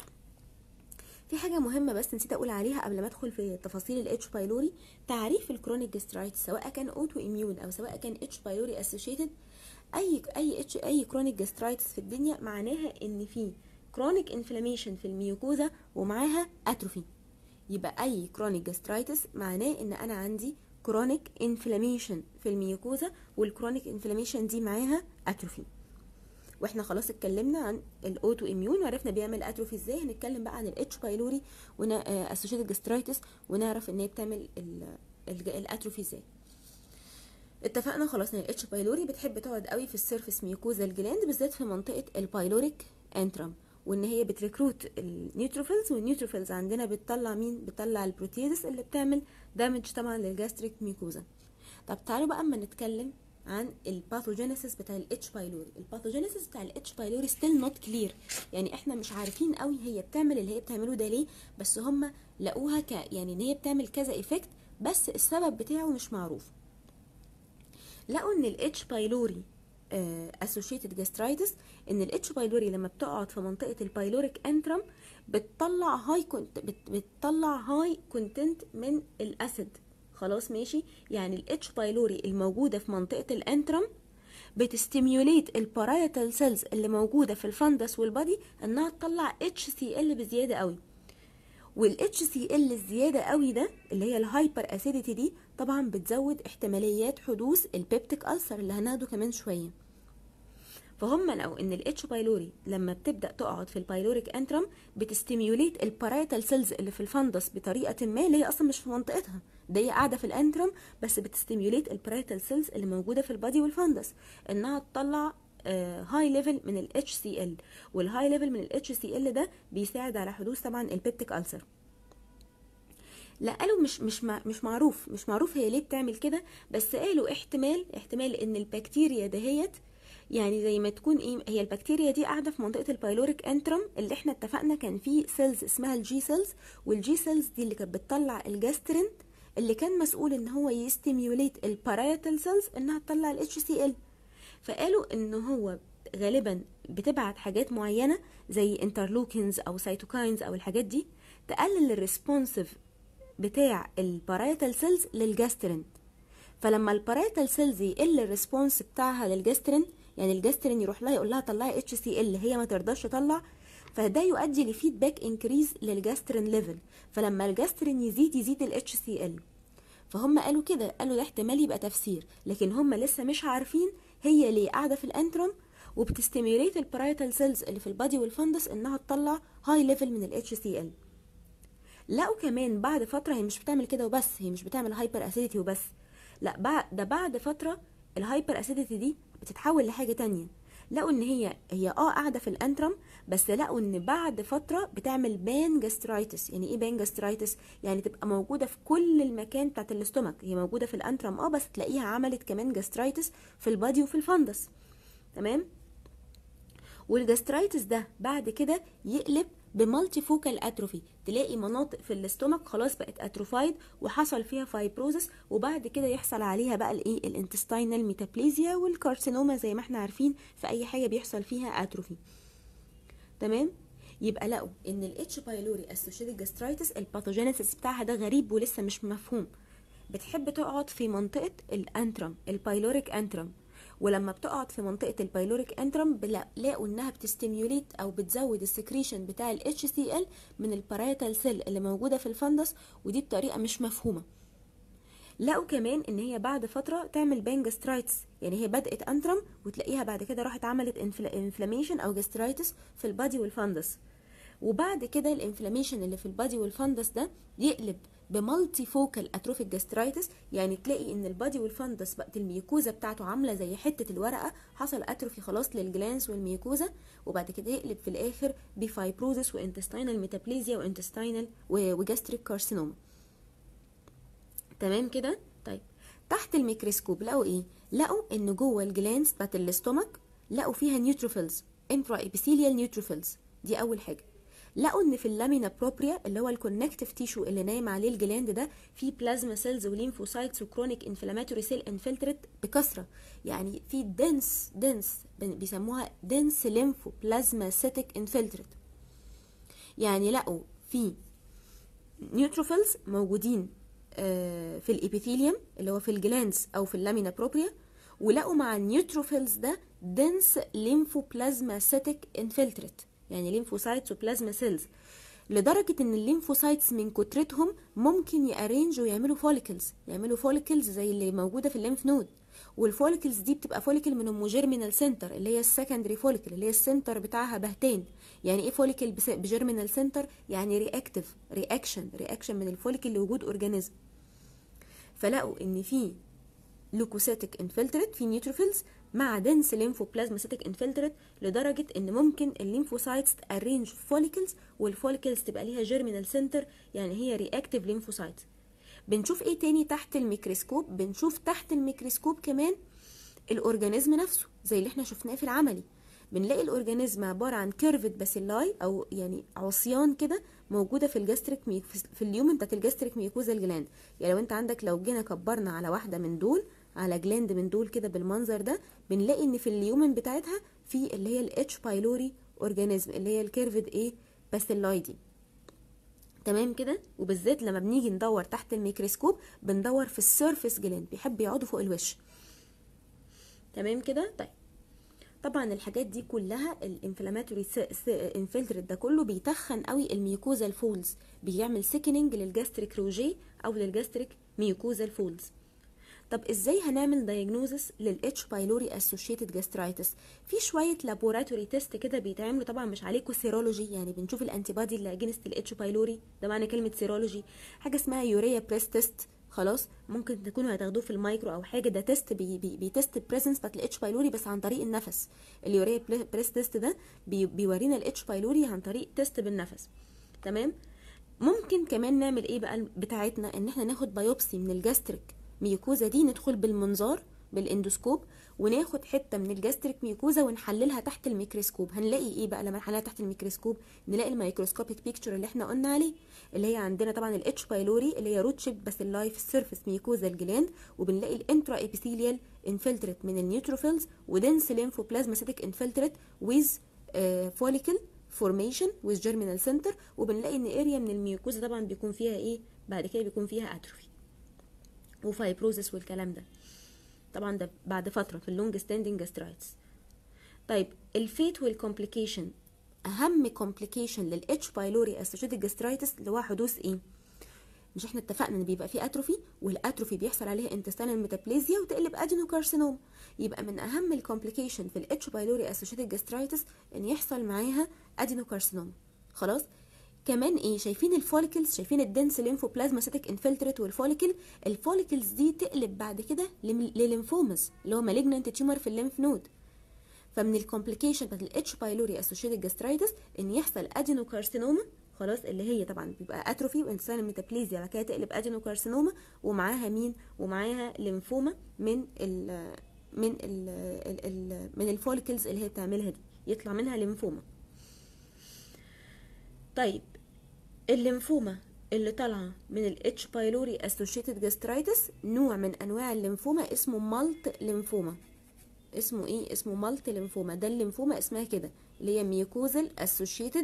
في حاجه مهمه بس نسيت اقول عليها قبل ما ادخل في تفاصيل الاتش بايلوري تعريف الكرونيك جاسترايتس سواء كان اوتو اميون او سواء كان اتش بايلوري اسوشيتد اي اي اتش اي كرونيك جاسترايتس في الدنيا معناها ان في كرونيك انفلاميشن في الميوكوزا ومعاها اتروفي يبقى اي كرونيك جاسترايتس معناه ان انا عندي كرونيك انفلاميشن في الميوكوزا والكرونيك انفلاميشن دي معاها اتروفي واحنا خلاص اتكلمنا عن الاوتو اميون وعرفنا بيعمل اتروفي ازاي هنتكلم بقى عن الاتش بايلوري اسوشيتد جاسترايتس ونعرف ان هي بتعمل الاتروفي ازاي اتفقنا خلاص ان الاتش بايلوري بتحب تقعد قوي في السيرفس ميوكوزا الجلاند بالذات في منطقه البايلوريك انترم وان هي بتريكروت النيوتروفيلز والنيوتروفيلز عندنا بتطلع مين بتطلع البروتيزس اللي بتعمل دامج طبعا للجاستريك ميكوزا طب تعالوا بقى اما نتكلم عن الباثوجينيسيس بتاع الاتش بايلوري الباثوجينيسيس بتاع الاتش بايلوري ستيل نوت كلير يعني احنا مش عارفين قوي هي بتعمل اللي هي بتعمله ده ليه بس هم لقوها ك يعني ان هي بتعمل كذا ايفكت بس السبب بتاعه مش معروف لقوا ان الاتش بايلوري اسوشيتد جاسترايتس ان الاتش بايلوري لما بتقعد في منطقه البايلوريك انترم بتطلع هاي كنت بتطلع هاي كونتنت من الاسيد خلاص ماشي يعني الاتش بايلوري الموجوده في منطقه الانترم بتستيميوليت البارايتال سيلز اللي موجوده في الفندس والبادي انها تطلع اتش سي ال بزياده قوي والاتش سي ال الزياده قوي ده اللي هي الهايبر اسيديتي دي طبعا بتزود احتماليات حدوث البيبتيك ألسر اللي هناخده كمان شويه فهم لقوا ان الاتش بايلوري لما بتبدا تقعد في البايلوريك انترم بتستيميوليت البارايتال سيلز اللي في الفندس بطريقه ما اللي هي اصلا مش في منطقتها ده هي قاعده في الانترم بس بتستيميوليت البارايتال سيلز اللي موجوده في البادي والفندس انها تطلع هاي uh, ليفل من ال HCl والهاي ليفل من ال HCl ده بيساعد على حدوث طبعا البيبتيك ألسر لا قالوا مش مش مش معروف مش معروف هي ليه بتعمل كده بس قالوا احتمال احتمال ان البكتيريا دهيت يعني زي ما تكون ايه هي البكتيريا دي قاعده في منطقه البايلوريك انترم اللي احنا اتفقنا كان في سيلز اسمها الجي سيلز والجي سيلز دي اللي كانت بتطلع الجاسترين اللي كان مسؤول ان هو يستيميوليت البارايتال سيلز انها تطلع الاتش سي ال فقالوا ان هو غالبا بتبعت حاجات معينه زي انترلوكينز او سيتوكاينز او الحاجات دي تقلل الريسبونسيف بتاع البارايتال سيلز للجاسترين فلما البارايتال سيلز يقل الريسبونس بتاعها للجاسترين يعني الجاسترين يروح لها يقول لها طلعي اتش سي ال هي ما ترضاش تطلع فده يؤدي لفيدباك انكريز للجاسترين ليفل فلما الجاسترين يزيد يزيد الاتش سي ال فهم قالوا كده قالوا ده احتمال يبقى تفسير لكن هم لسه مش عارفين هي ليه قاعده في الانترم وبتستيميوليت البارايتال سيلز اللي في البادي والفندس انها تطلع هاي ليفل من الاتش سي ال لقوا كمان بعد فتره هي مش بتعمل كده وبس هي مش بتعمل هايبر اسيديتي وبس لا بعد ده بعد فتره الهايبر اسيديتي دي بتتحول لحاجه تانية لقوا ان هي هي اه قاعده في الانترم بس لقوا ان بعد فتره بتعمل بان جاسترايتس يعني ايه بان جاسترايتس يعني تبقى موجوده في كل المكان بتاعت الاستومك هي موجوده في الانترم اه بس تلاقيها عملت كمان جاسترايتس في البادي وفي الفندس تمام والجاسترايتس ده بعد كده يقلب بمالتي فوكال اتروفي تلاقي مناطق في الاستومك خلاص بقت اتروفايد وحصل فيها فايبروزس وبعد كده يحصل عليها بقى الايه الانتستينال ميتابليزيا والكارسينوما زي ما احنا عارفين في اي حاجه بيحصل فيها اتروفي تمام يبقى لقوا ان الاتش بايلوري اسوشيتد جاسترايتس الباثوجينيسيس بتاعها ده غريب ولسه مش مفهوم بتحب تقعد في منطقه الانترم البايلوريك انترم ولما بتقعد في منطقه البايلوريك انترم بلاقوا انها بتستيميوليت او بتزود السكريشن بتاع الاتش سي ال من البارايتال سيل اللي موجوده في الفندس ودي بطريقه مش مفهومه لقوا كمان ان هي بعد فتره تعمل بان جاسترايتس يعني هي بدات انترم وتلاقيها بعد كده راحت عملت انفلاميشن او جاسترايتس في البادي والفندس وبعد كده الانفلاميشن اللي في البادي والفندس ده يقلب بمالتي فوكال اتروفيك جاسترايتس يعني تلاقي ان البادي والفندس بقت الميوكوزا بتاعته عامله زي حته الورقه حصل اتروفي خلاص للجلانس والميوكوزا وبعد كده يقلب في الاخر بفايبروزس وانتستينال ميتابليزيا وانتستينال وجاستريك كارسينوما تمام كده طيب تحت الميكروسكوب لقوا ايه لقوا ان جوه الجلانس بتاعت الاستومك لقوا فيها نيوتروفيلز انترا ابيثيليال نيوتروفيلز دي اول حاجه لقوا ان في اللامينا بروبريا اللي هو الكونكتيف تيشو اللي نايم عليه الجلاند ده في بلازما سيلز وليمفوسايتس وكرونيك انفلاماتوري سيل انفلتريت بكثره يعني في دنس دنس بيسموها دنس ليمفو بلازما سيتك انفلتريت يعني لقوا في نيوتروفيلز موجودين في الابيثيليوم اللي هو في الجلاندز او في اللامينا بروبريا ولقوا مع النيوتروفيلز ده دنس ليمفوبلازما سيتك انفلتريت يعني ليمفوسايتس وبلازما سيلز لدرجة ان الليمفوسايتس من كترتهم ممكن يارينجوا ويعملوا فوليكلز يعملوا فوليكلز زي اللي موجودة في الليمف نود والفوليكلز دي بتبقى فوليكل من الجيرمينال سنتر اللي هي السكندري فوليكل اللي هي السنتر بتاعها بهتين يعني ايه فوليكل بجيرمينال سنتر يعني رياكتيف رياكشن رياكشن من الفوليكل لوجود اورجانيزم فلقوا ان في لوكوسيتك انفلتريت في نيوتروفيلز مع دنس ليمفوبلازماسيتك انفلتريت لدرجه ان ممكن الليمفوسايتس تارينج فوليكلز والفوليكلز تبقى ليها جيرمينال سنتر يعني هي رياكتيف ليمفوسايت بنشوف ايه تاني تحت الميكروسكوب بنشوف تحت الميكروسكوب كمان الاورجانيزم نفسه زي اللي احنا شفناه في العملي بنلاقي الاورجانيزم عباره عن كيرفد باسيلاي او يعني عصيان كده موجوده في الجاستريك ميك في اليومن بتاعت الجاستريك ميوكوزا الجلاند يعني لو انت عندك لو جينا كبرنا على واحده من دول على جلاند من دول كده بالمنظر ده بنلاقي ان في اليومن بتاعتها في اللي هي الاتش بايلوري اورجانيزم اللي هي الكيرفد ايه باسيلاي دي تمام كده وبالذات لما بنيجي ندور تحت الميكروسكوب بندور في السيرفيس جلاند بيحب يقعدوا فوق الوش تمام كده طيب طبعا الحاجات دي كلها الانفلاماتوري انفلتريت ده كله بيتخن قوي الميوكوزا الفولز بيعمل سيكننج للجاستريك روجي او للجاستريك ميوكوزا الفولز طب ازاي هنعمل دايجنوزس للاتش بايلوري اسوشيتد جاسترايتس في شويه لابوراتوري تيست كده بيتعملوا طبعا مش عليكم سيرولوجي يعني بنشوف الانتي بادي اللي اجينست الاتش بايلوري ده معنى كلمه سيرولوجي حاجه اسمها يوريا بريس تيست خلاص ممكن تكونوا هتاخدوه في المايكرو او حاجه ده تيست بي بي بيتست البريزنس بتاعت الاتش بايلوري بس عن طريق النفس اليوريا بريس تيست ده بي بيورينا الاتش بايلوري عن طريق تيست بالنفس تمام ممكن كمان نعمل ايه بقى بتاعتنا ان احنا ناخد بايوبسي من الجاستريك ميوكوزا دي ندخل بالمنظار بالاندوسكوب وناخد حته من الجاستريك ميوكوزا ونحللها تحت الميكروسكوب هنلاقي ايه بقى لما نحللها تحت الميكروسكوب نلاقي الميكروسكوبيك بيكتشر اللي احنا قلنا عليه اللي هي عندنا طبعا الاتش بايلوري اللي هي روت شيب بس اللايف سيرفيس ميوكوزا الجلاند وبنلاقي الانترا ايبيثيليال انفلتريت من النيوتروفيلز ودنس ليمفوبلازماسيتك انفلتريت ويز فوليكل فورميشن ويز جيرمينال سنتر وبنلاقي ان اريا من الميوكوزا طبعا بيكون فيها ايه بعد كده بيكون فيها اتروفي وفايبروزس والكلام ده طبعا ده بعد فتره في اللونج ستاندنج جاسترايتس طيب الفيت والكومبليكيشن اهم كومبليكيشن للاتش بايلوري اسوشيتد جاسترايتس اللي هو حدوث ايه مش احنا اتفقنا ان بيبقى فيه اتروفي والاتروفي بيحصل عليها انتستينال ميتابليزيا وتقلب ادينوكارسينوم يبقى من اهم الكومبليكيشن في الاتش بايلوري اسوشيتد جاسترايتس ان يحصل معاها ادينوكارسينوم خلاص كمان ايه شايفين الفوليكلز شايفين الدنس ليمفوبلازماسيتك انفلتريت والفوليكل الفوليكلز دي تقلب بعد كده لليمفومز اللي هو مالجنانت تيومر في الليمف نود فمن الكومبليكيشن بتاعت الاتش بايلوري اسوشيتد جاسترايتس ان يحصل ادينوكارسينوما خلاص اللي هي طبعا بيبقى اتروفي وانسان ميتابليزيا بعد كده تقلب ادينوكارسينوما ومعاها مين ومعاها ليمفوما من ال من ال ال ال من الفوليكلز اللي هي بتعملها دي يطلع منها ليمفوما طيب الليمفوما اللي طالعه من الاتش بايلوري اسوشيتد جاسترايتس نوع من انواع الليمفوما اسمه مالت ليمفوما اسمه ايه اسمه مالت ليمفوما ده الليمفوما اسمها كده اللي هي ميوكوزال اسوشيتد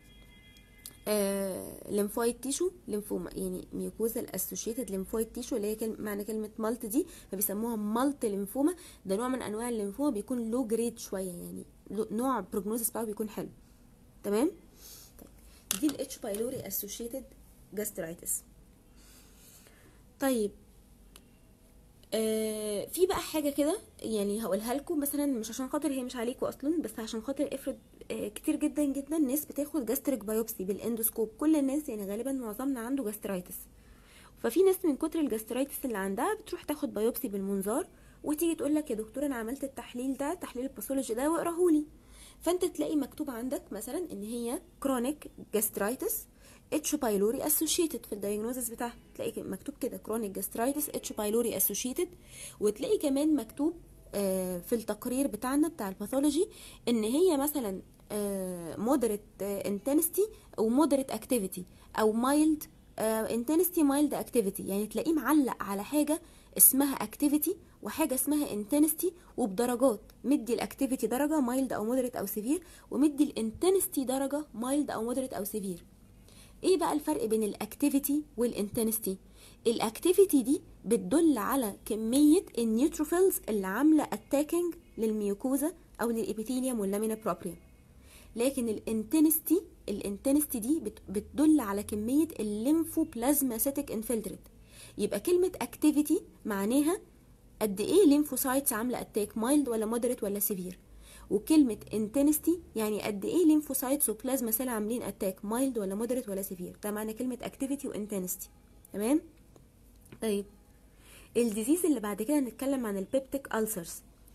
ليمفويد تيشو ليمفوما يعني ميوكوزال اسوشيتد ليمفويد تيشو اللي هي كلمة معنى كلمه مالت دي فبيسموها مالت ليمفوما ده نوع من انواع الليمفوما بيكون لو جريد شويه يعني نوع بروجنوزس بتاعه بيكون حلو تمام طيب دي الاتش بايلوري اسوشيتد جاسترايتس طيب آه في بقى حاجة كده يعني هقولها لكم مثلا مش عشان خاطر هي مش عليكم اصلا بس عشان خاطر افرض آه كتير جدا جدا ناس بتاخد جاستريك بايوبسي بالاندوسكوب كل الناس يعني غالبا معظمنا عنده جاسترايتس ففي ناس من كتر الجاسترايتس اللي عندها بتروح تاخد بايوبسي بالمنظار وتيجي تقول لك يا دكتور انا عملت التحليل ده تحليل الباثولوجي ده واقراهولي فانت تلاقي مكتوب عندك مثلا ان هي كرونيك جاسترايتس اتش بايلوري اسوشيتد في الدايجنوزس بتاعها تلاقي مكتوب كده كرونيك جاسترايتس اتش بايلوري اسوشيتد وتلاقي كمان مكتوب آه في التقرير بتاعنا بتاع الباثولوجي ان هي مثلا مودريت انتنستي او مودريت اكتيفيتي او مايلد انتنستي مايلد اكتيفيتي يعني تلاقيه معلق على حاجه اسمها اكتيفيتي وحاجه اسمها انتنستي وبدرجات مدي الاكتيفيتي درجه مايلد او مودريت او سيفير ومدي الانتنستي درجه مايلد او مودريت او سيفير ايه بقى الفرق بين الاكتيفيتي والانتنستي الاكتيفيتي دي بتدل على كميه النيوتروفيلز اللي عامله اتاكينج للميوكوزا او للابيثيليوم واللامينا بروبريا لكن الانتنستي الانتنستي دي بتدل على كميه الليمفوبلازماسيتك انفلتريت يبقى كلمه اكتيفيتي معناها قد ايه ليمفوسايتس عامله اتاك مايلد ولا مودريت ولا سيفير وكلمة انتنستي يعني قد ايه ليمفوسايتس وبلازما سيل عاملين اتاك مايلد ولا مودريت ولا سيفير ده معنى كلمة اكتيفيتي وانتنستي تمام طيب الديزيز اللي بعد كده هنتكلم عن البيبتيك ألسرز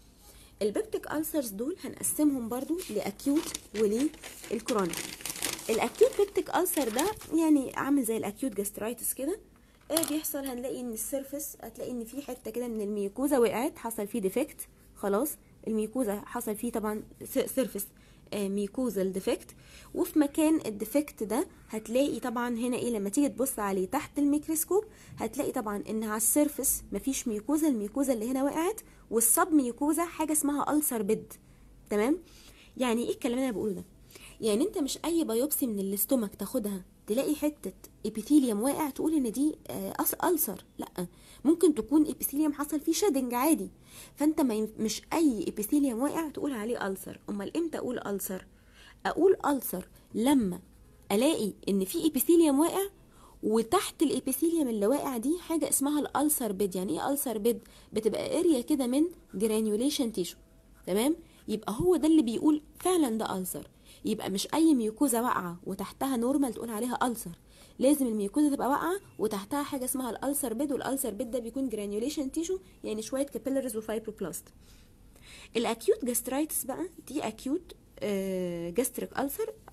البيبتيك ألسرز دول هنقسمهم برضو لأكيوت وللكرونيك الأكيوت بيبتيك ألسر ده يعني عامل زي الأكيوت جاسترايتس كده ايه بيحصل هنلاقي ان السيرفس هتلاقي ان في حته كده من الميوكوزا وقعت حصل فيه ديفكت خلاص الميوكوزا حصل فيه طبعا سيرفس ميوكوزال ديفكت وفي مكان الديفكت ده هتلاقي طبعا هنا ايه لما تيجي تبص عليه تحت الميكروسكوب هتلاقي طبعا ان على السيرفس مفيش ميوكوزا الميوكوزا اللي هنا وقعت والسب ميوكوزا حاجه اسمها ألسر بيد تمام يعني ايه الكلام اللي انا بقوله ده يعني انت مش اي بايوبسي من الاستومك تاخدها تلاقي حته ابيثيليوم واقع تقول ان دي ألسر لا ممكن تكون ابيثيليوم حصل فيه شيدنج عادي فانت ما ينف... مش اي ابيثيليوم واقع تقول عليه ألسر امال امتى اقول ألسر اقول ألسر لما الاقي ان في ابيثيليوم واقع وتحت الابيثيليوم اللي واقع دي حاجه اسمها الألسر بيد يعني ايه ألسر بيد بتبقى اريا كده من جرانيوليشن تيشو تمام يبقى هو ده اللي بيقول فعلا ده ألسر يبقى مش اي ميوكوزا واقعه وتحتها نورمال تقول عليها ألسر لازم الميوكوزا تبقى واقعه وتحتها حاجه اسمها الألسر بيد والألسر بيد ده بيكون جرانيوليشن تيشو يعني شويه كابيلاريز وفايبروبلاست الاكيوت جاسترايتس بقى دي اكيوت جاستريك ألسر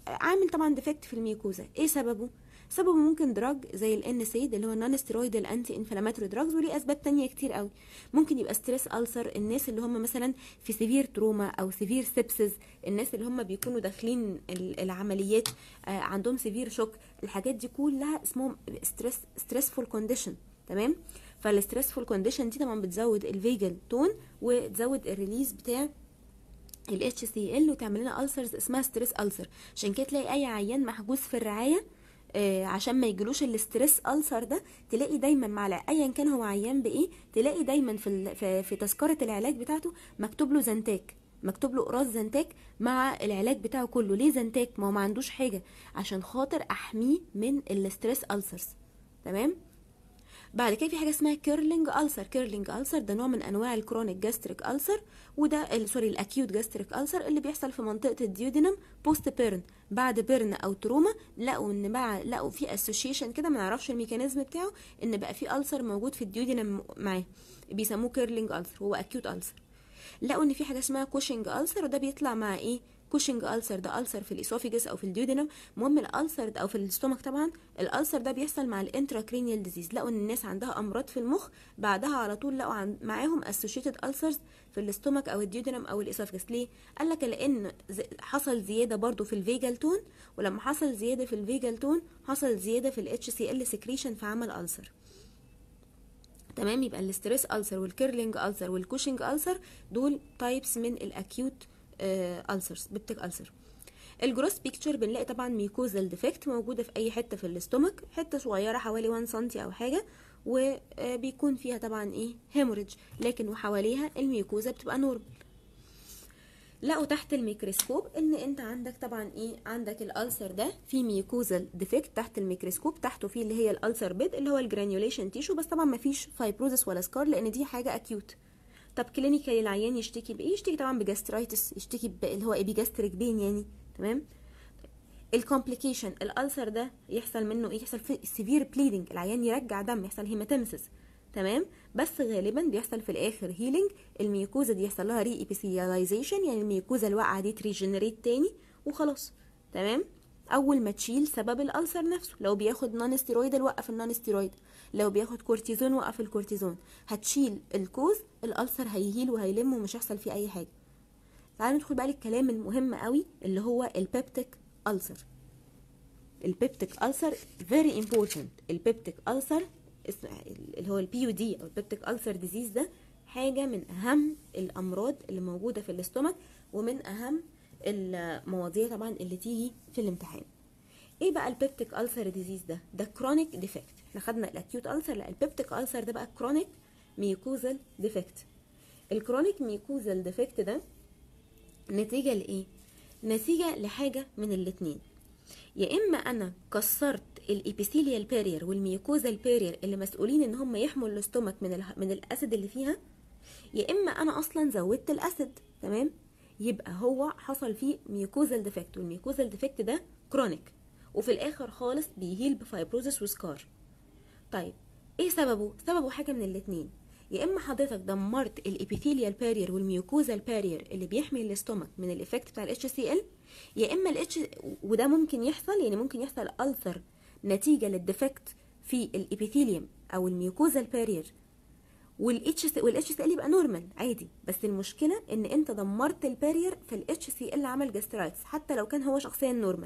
عامل طبعا ديفكت في الميوكوزا ايه سببه سببه ممكن دراج زي الان سيد اللي هو النون ستيرويدال انتي انفلاماتوري دراجز وليه اسباب تانية كتير قوي ممكن يبقى ستريس ألسر الناس اللي هم مثلا في سيفير تروما او سيفير سيبسز الناس اللي هم بيكونوا داخلين ال- العمليات آه، عندهم سيفير شوك الحاجات دي كلها اسمهم ستريس ستريسفول كونديشن تمام فالستريسفول كونديشن دي طبعا بتزود الفيجل تون وتزود الريليز بتاع ال HCl وتعمل لنا ألسرز اسمها ستريس ألسر عشان كده تلاقي أي عيان محجوز في الرعاية آه، عشان ما يجيلوش الاستريس ألسر ده تلاقي دايما مع الع- ايا كان هو عيان بايه تلاقي دايما في ال- في, في تذكره العلاج بتاعته مكتوب له زنتاك مكتوب له قراص زنتاك مع العلاج بتاعه كله ليه زنتاك ما هو ما عندوش حاجه عشان خاطر احميه من الاستريس ألسرز تمام بعد كده في حاجه اسمها كيرلينج ألسر كيرلينج ألسر ده نوع من انواع الكرونيك جاستريك ألسر وده ال- سوري الاكيوت جاستريك ألسر اللي بيحصل في منطقه الديودينم بوست بيرن بعد بيرن او تروما لقوا ان بقى لقوا في اسوشيشن كده ما نعرفش الميكانيزم بتاعه ان بقى في ألسر موجود في الديودينم معاه بيسموه كيرلينج ألسر هو اكيوت ألسر لقوا ان في حاجه اسمها كوشنج ألسر وده بيطلع مع ايه كوشنج ألسر ده ألسر في الإسوفيجس أو في الديودينم المهم الألسر ده- أو في الاستومك طبعا الألسر ده بيحصل مع الانتراكرينيال ديزيز لقوا إن الناس عندها أمراض في المخ بعدها على طول لقوا عن معاهم اسوشيتد ألسرز في الاستومك أو الديودينم أو الإسوفيجس ليه؟ قال لك لأن ز- حصل زيادة برضو في الفيجال تون ولما حصل زيادة في الفيجال تون حصل زيادة في ال HCl secretion فعمل ألسر تمام يبقى الاستريس ألسر والكيرلينج ألسر والكوشنج ألسر دول تايبس من الأكيوت ألسرز بيبتيك ألسر الجروس بيكتشر بنلاقي طبعا ميوكوزال ديفكت موجودة في أي حتة في الاستومك حتة صغيرة حوالي 1 سنتي أو حاجة وبيكون فيها طبعا ايه هيموريدج لكن وحواليها الميوكوزا بتبقى نورمال لقوا تحت الميكروسكوب ان انت عندك طبعا ايه عندك الالسر ده في ميوكوزال ديفكت تحت الميكروسكوب تحته فيه اللي هي الالسر بيد اللي هو الجرانيوليشن تيشو بس طبعا ما فيش فايبروزس ولا سكار لان دي حاجه اكيوت طب كلينيكال العيان يشتكي بايه يشتكي طبعا بجاسترايتس يشتكي ب- اللي هو ايبيجاستريك بين يعني تمام الكومبليكيشن الالسر ده يحصل منه ايه يحصل في سيفير بليدنج العيان يرجع دم يحصل هيماتيمسس تمام بس غالبا بيحصل في الاخر هيلينج الميوكوزا دي يحصل لها ري ايبيثياليزيشن يعني الميوكوزا الواقعه دي تريجنريت تاني وخلاص تمام اول ما تشيل سبب الالسر نفسه لو بياخد نون ستيرويد وقف النون ستيرويد لو بياخد كورتيزون وقف الكورتيزون هتشيل الكوز الالسر هيهيل وهيلم ومش هيحصل فيه اي حاجه تعالوا ندخل بقى للكلام المهم قوي اللي هو البيبتيك ألسر البيبتيك ألسر very important البيبتيك ألسر اسم اللي هو البي يو دي او البيبتيك ألسر ديزيز ده حاجة من أهم الأمراض اللي موجودة في الاستومك ومن أهم المواضيع طبعا اللي تيجي في الامتحان ايه بقى البيبتيك ألسر ديزيز ده ده كرونيك ديفكت احنا خدنا الاكيوت ألسر لا البيبتيك ألسر ده بقى كرونيك ميوكوزال ديفكت الكرونيك ميوكوزال ديفكت ده نتيجة لإيه؟ نتيجة لحاجة من الاتنين يا إما أنا كسرت الإبيثيليال بارير والميوكوزال بارير اللي مسؤولين إن هم يحموا الاستومك من ال... من الأسيد اللي فيها يا إما أنا أصلا زودت الأسيد تمام؟ يبقى هو حصل فيه ميوكوزال ديفكت والميوكوزال ديفكت ده كرونيك وفي الآخر خالص بيهيل بفايبروزس وسكار طيب ايه سببه سببه حاجه من الاتنين يا اما حضرتك دمرت الابيثيليال بارير والميوكوزال بارير اللي بيحمي الاستومك من الايفكت بتاع الاتش سي ال يا اما الاتش وده ممكن يحصل يعني ممكن يحصل ألسر نتيجه للديفكت في الابيثيليوم او الميوكوزال بارير والاتش سي والاتش سي ال يبقى نورمال عادي بس المشكله ان انت دمرت البارير فالاتش سي ال عمل جاسترايتس حتى لو كان هو شخصيا نورمال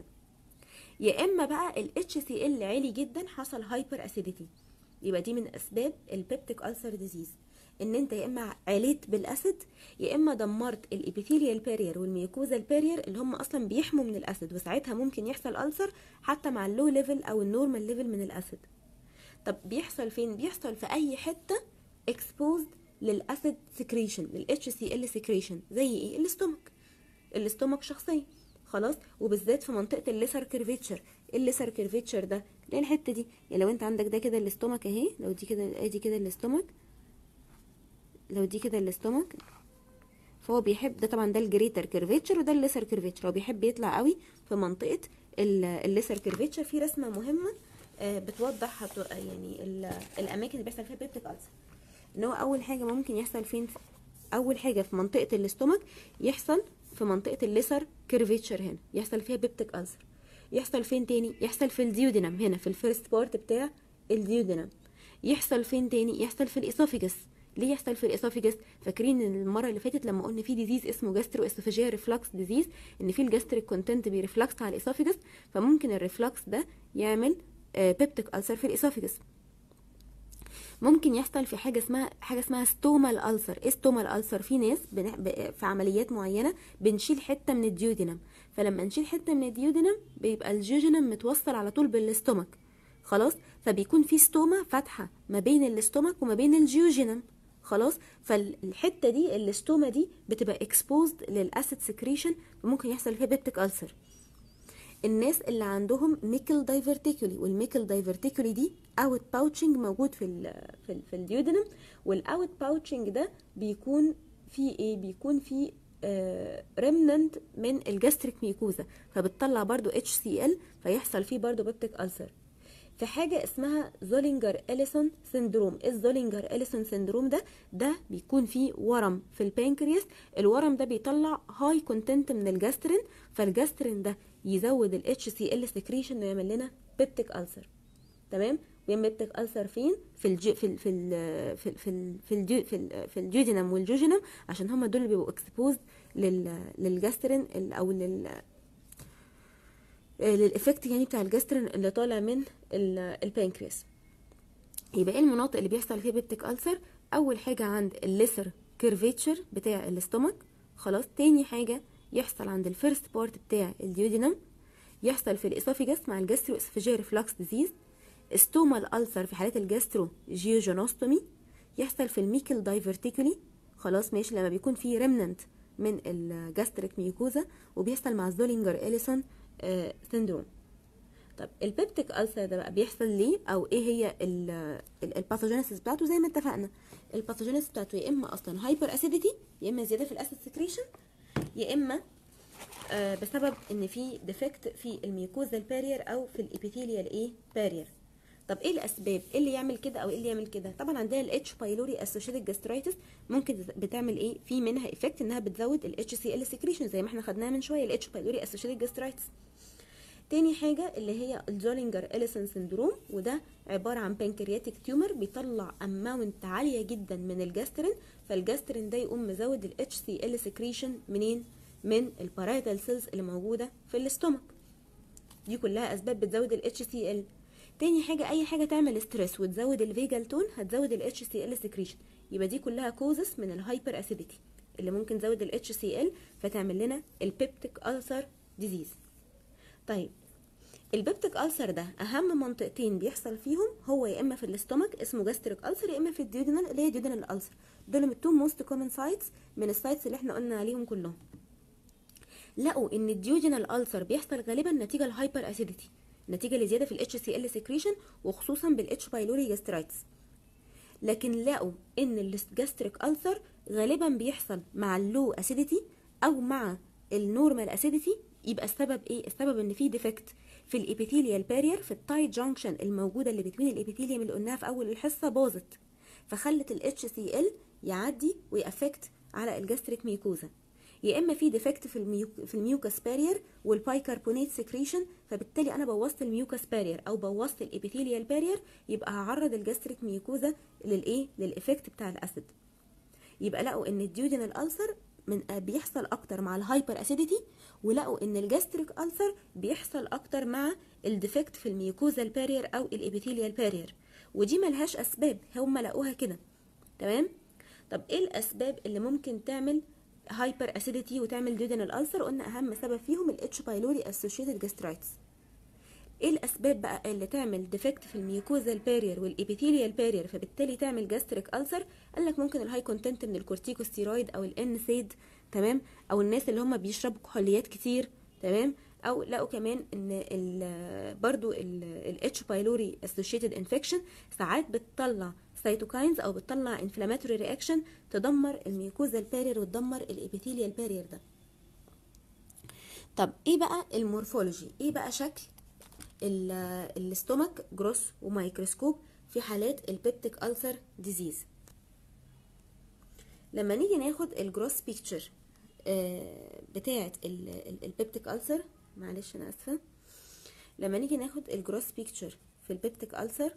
يا اما بقى ال HCl عالي جدا حصل هايبر اسيديتي يبقى دي من اسباب البيبتيك ألسر ديزيز ان انت يا اما عليت بالاسيد يا اما دمرت الابيثيليال بارير والميوكوزال بارير اللي هم اصلا بيحموا من الاسيد وساعتها ممكن يحصل ألسر حتى مع اللو ليفل او النورمال ليفل من الاسيد طب بيحصل فين بيحصل في اي حته exposed للاسيد سكريشن للاتش سي ال سكريشن زي ايه الاستومك الاستومك شخصيا خلاص وبالذات في منطقه الليسر كيرفيتشر الليسر كيرفيتشر ده اللي هي الحته دي يعني لو انت عندك ده كده الاستومك اهي لو دي كده ادي كده الاستومك لو دي كده الاستومك فهو بيحب ده طبعا ده الجريتر كيرفيتشر وده الليسر كيرفيتشر هو بيحب يطلع قوي في منطقه ال- الليسر كيرفيتشر في رسمه مهمه آه، بتوضح هت- يعني ال- الاماكن اللي بيحصل فيها بيبتيك ألسر ان هو اول حاجه ممكن يحصل فين اول حاجه في منطقه الاستومك يحصل في منطقه الليسر كيرفيتشر هنا يحصل فيها بيبتيك ألسر يحصل فين تاني يحصل في الديودينم هنا في الفيرست بارت بتاع الديودينم يحصل فين تاني يحصل في الاسوفيجس ليه يحصل في الاسوفيجس فاكرين ان المره اللي فاتت لما قلنا في ديزيز اسمه جاسترو اسوفيجيا ريفلكس ديزيز ان في الجاستريك كونتنت بيرفلكس على الاسوفيجس فممكن الريفلكس ده يعمل بيبتيك ألسر في الاسوفيجس ممكن يحصل في حاجه اسمها حاجه اسمها ستومال ألسر ايه ستومال ألسر في ناس بنح... ب... في عمليات معينه بنشيل حته من الديودينم فلما نشيل حته من الديودينم بيبقى الجيجينم متوصل على طول بالاستومك خلاص فبيكون في ستوما فاتحه ما بين الاستومك وما بين الجيوجينم خلاص فالحته دي الاستوما دي بتبقى اكسبوزد للاسيد سكريشن فممكن يحصل فيها بيبتيك ألسر الناس اللي عندهم ميكل دايفرتيكولي والميكل دايفرتيكولي دي اوت باوتشنج موجود في ال في, ال في الديودنم والاوت باوتشنج ده بيكون في ايه بيكون في ريمننت من الجاستريك ميكوزا فبتطلع برضو اتش سي ال فيحصل فيه برضو بيبتيك ألسر في حاجة اسمها زولينجر إليسون سندروم ايه الزولينجر إليسون سندروم ده ده بيكون فيه ورم في البانكرياس الورم ده بيطلع هاي كونتنت من الجاسترين فالجاسترين ده يزود ال HCl secretion ويعمل لنا بيبتيك ألسر تمام ويعمل بيبتيك ألسر فين في الجي في ال في ال في ال في ال في الجي في, ال في الجيجينم والجوجينم عشان هما دول اللي بيبقوا اكسبوزد لل للجاسترين او لل للإفكت يعني بتاع الجاسترين اللي طالع من البانكرياس يبقى ايه المناطق اللي بيحصل فيها بيبتيك ألسر اول حاجة عند الليسر كيرفيتشر بتاع الاستومك خلاص تاني حاجة يحصل عند الفيرست بارت بتاع الديودينم يحصل في الاسوفيجاس مع الجاسترو اسوفيجيا ريفلكس ديزيز ستومال ألسر في حالات الجاسترو جيوجينوستومي يحصل في الميكل دايفرتيكولي خلاص ماشي لما بيكون في ريمننت من الجاستريك ميوكوزا وبيحصل مع الزولينجر إليسون آه سندروم طب البيبتيك ألسر ده بقى بيحصل ليه او ايه هي الباثوجينيسيس بتاعته زي ما اتفقنا الباثوجينيسيس بتاعته يا اما اصلا هايبر اسيديتي يا اما زياده في الاسيد سكريشن يا اما آه بسبب ان في ديفكت في الميوكوزا البارير او في الابيثيليال ايه بارير طب ايه الاسباب ايه اللي يعمل كده او ايه اللي يعمل كده طبعا عندنا الاتش بايلوري اسوشيتد جاسترايتس ممكن بتعمل ايه في منها افكت انها بتزود الاتش سي ال سكريشن زي ما احنا خدناها من شويه الاتش بايلوري اسوشيتد جاسترايتس تاني حاجة اللي هي الزولينجر إليسون سندروم وده عبارة عن بانكرياتيك تيومر بيطلع اماونت عالية جدا من الجاسترين فالجاسترين ده يقوم مزود ال HCl سكريشن منين؟ من البارايتال سيلز اللي موجودة في الاستومك دي كلها أسباب بتزود ال HCl تاني حاجة أي حاجة تعمل ستريس وتزود الفيجال تون هتزود ال HCl سكريشن يبقى دي كلها كوزس من الهايبر أسيديتي اللي ممكن تزود ال HCl فتعمل لنا البيبتيك ألسر ديزيز طيب البيبتيك ألسر ده أهم منطقتين بيحصل فيهم هو يا إما في الاستومك اسمه جاستريك ألسر يا إما في الديودينال اللي هي ديودينال ألسر دول التو موست كومن سايتس من السايتس اللي احنا قلنا عليهم كلهم لقوا ان الديوجينال ألسر بيحصل غالبا نتيجة الهايبر أسيديتي نتيجة لزيادة في ال HCl سكريشن وخصوصا بال H بايلوري جاسترايتس لكن لقوا ان الجاستريك ألسر غالبا بيحصل مع اللو أسيديتي أو مع النورمال أسيديتي يبقى السبب ايه السبب ان في ديفكت في الابيثيليال بارير في التايت جانكشن الموجوده اللي بين الابيثيليوم اللي قلناها في اول الحصه باظت فخلت ال HCl يعدي ويأفكت على الجاستريك ميكوزا يا اما في ديفكت في الميوك في الميوكاس بارير والبايكربونات سكريشن فبالتالي انا بوظت الميوكاس بارير او بوظت الابيثيليال بارير يبقى هعرض الجاستريك ميوكوزا للايه للايفكت بتاع الاسيد يبقى لقوا ان الديودينال ألسر من بيحصل اكتر مع الهايبر اسيديتي ولقوا ان الجاستريك ألسر بيحصل اكتر مع الديفكت في الميوكوزا البارير او الابيثيليال بارير ودي ملهاش اسباب هم لقوها كده تمام طب ايه الاسباب اللي ممكن تعمل هايبر اسيديتي وتعمل ديودينال ألسر قلنا اهم سبب فيهم الاتش بايلوري اسوشيتد جاسترايتس ايه الاسباب بقى اللي تعمل ديفكت في الميوكوزا البارير والابيثيليال بارير فبالتالي تعمل جاستريك ألسر قال لك ممكن الهاي كونتنت من الكورتيكوستيرويد او الان سيد تمام او الناس اللي هم بيشربوا كحوليات كتير تمام او لقوا كمان ان ال برضو الاتش بايلوري اسوشيتد انفكشن ساعات بتطلع سيتوكاينز او بتطلع انفلاماتوري رياكشن تدمر الميوكوزا البارير وتدمر الابيثيليال بارير ده طب ايه بقى المورفولوجي ايه بقى شكل الاستومك جروس ومايكروسكوب في حالات البيبتيك ألسر ديزيز لما نيجي ناخد الجروس بيكتشر آه بتاعه البيبتيك ألسر معلش انا اسفه لما نيجي ناخد الجروس بيكتشر في البيبتيك ألسر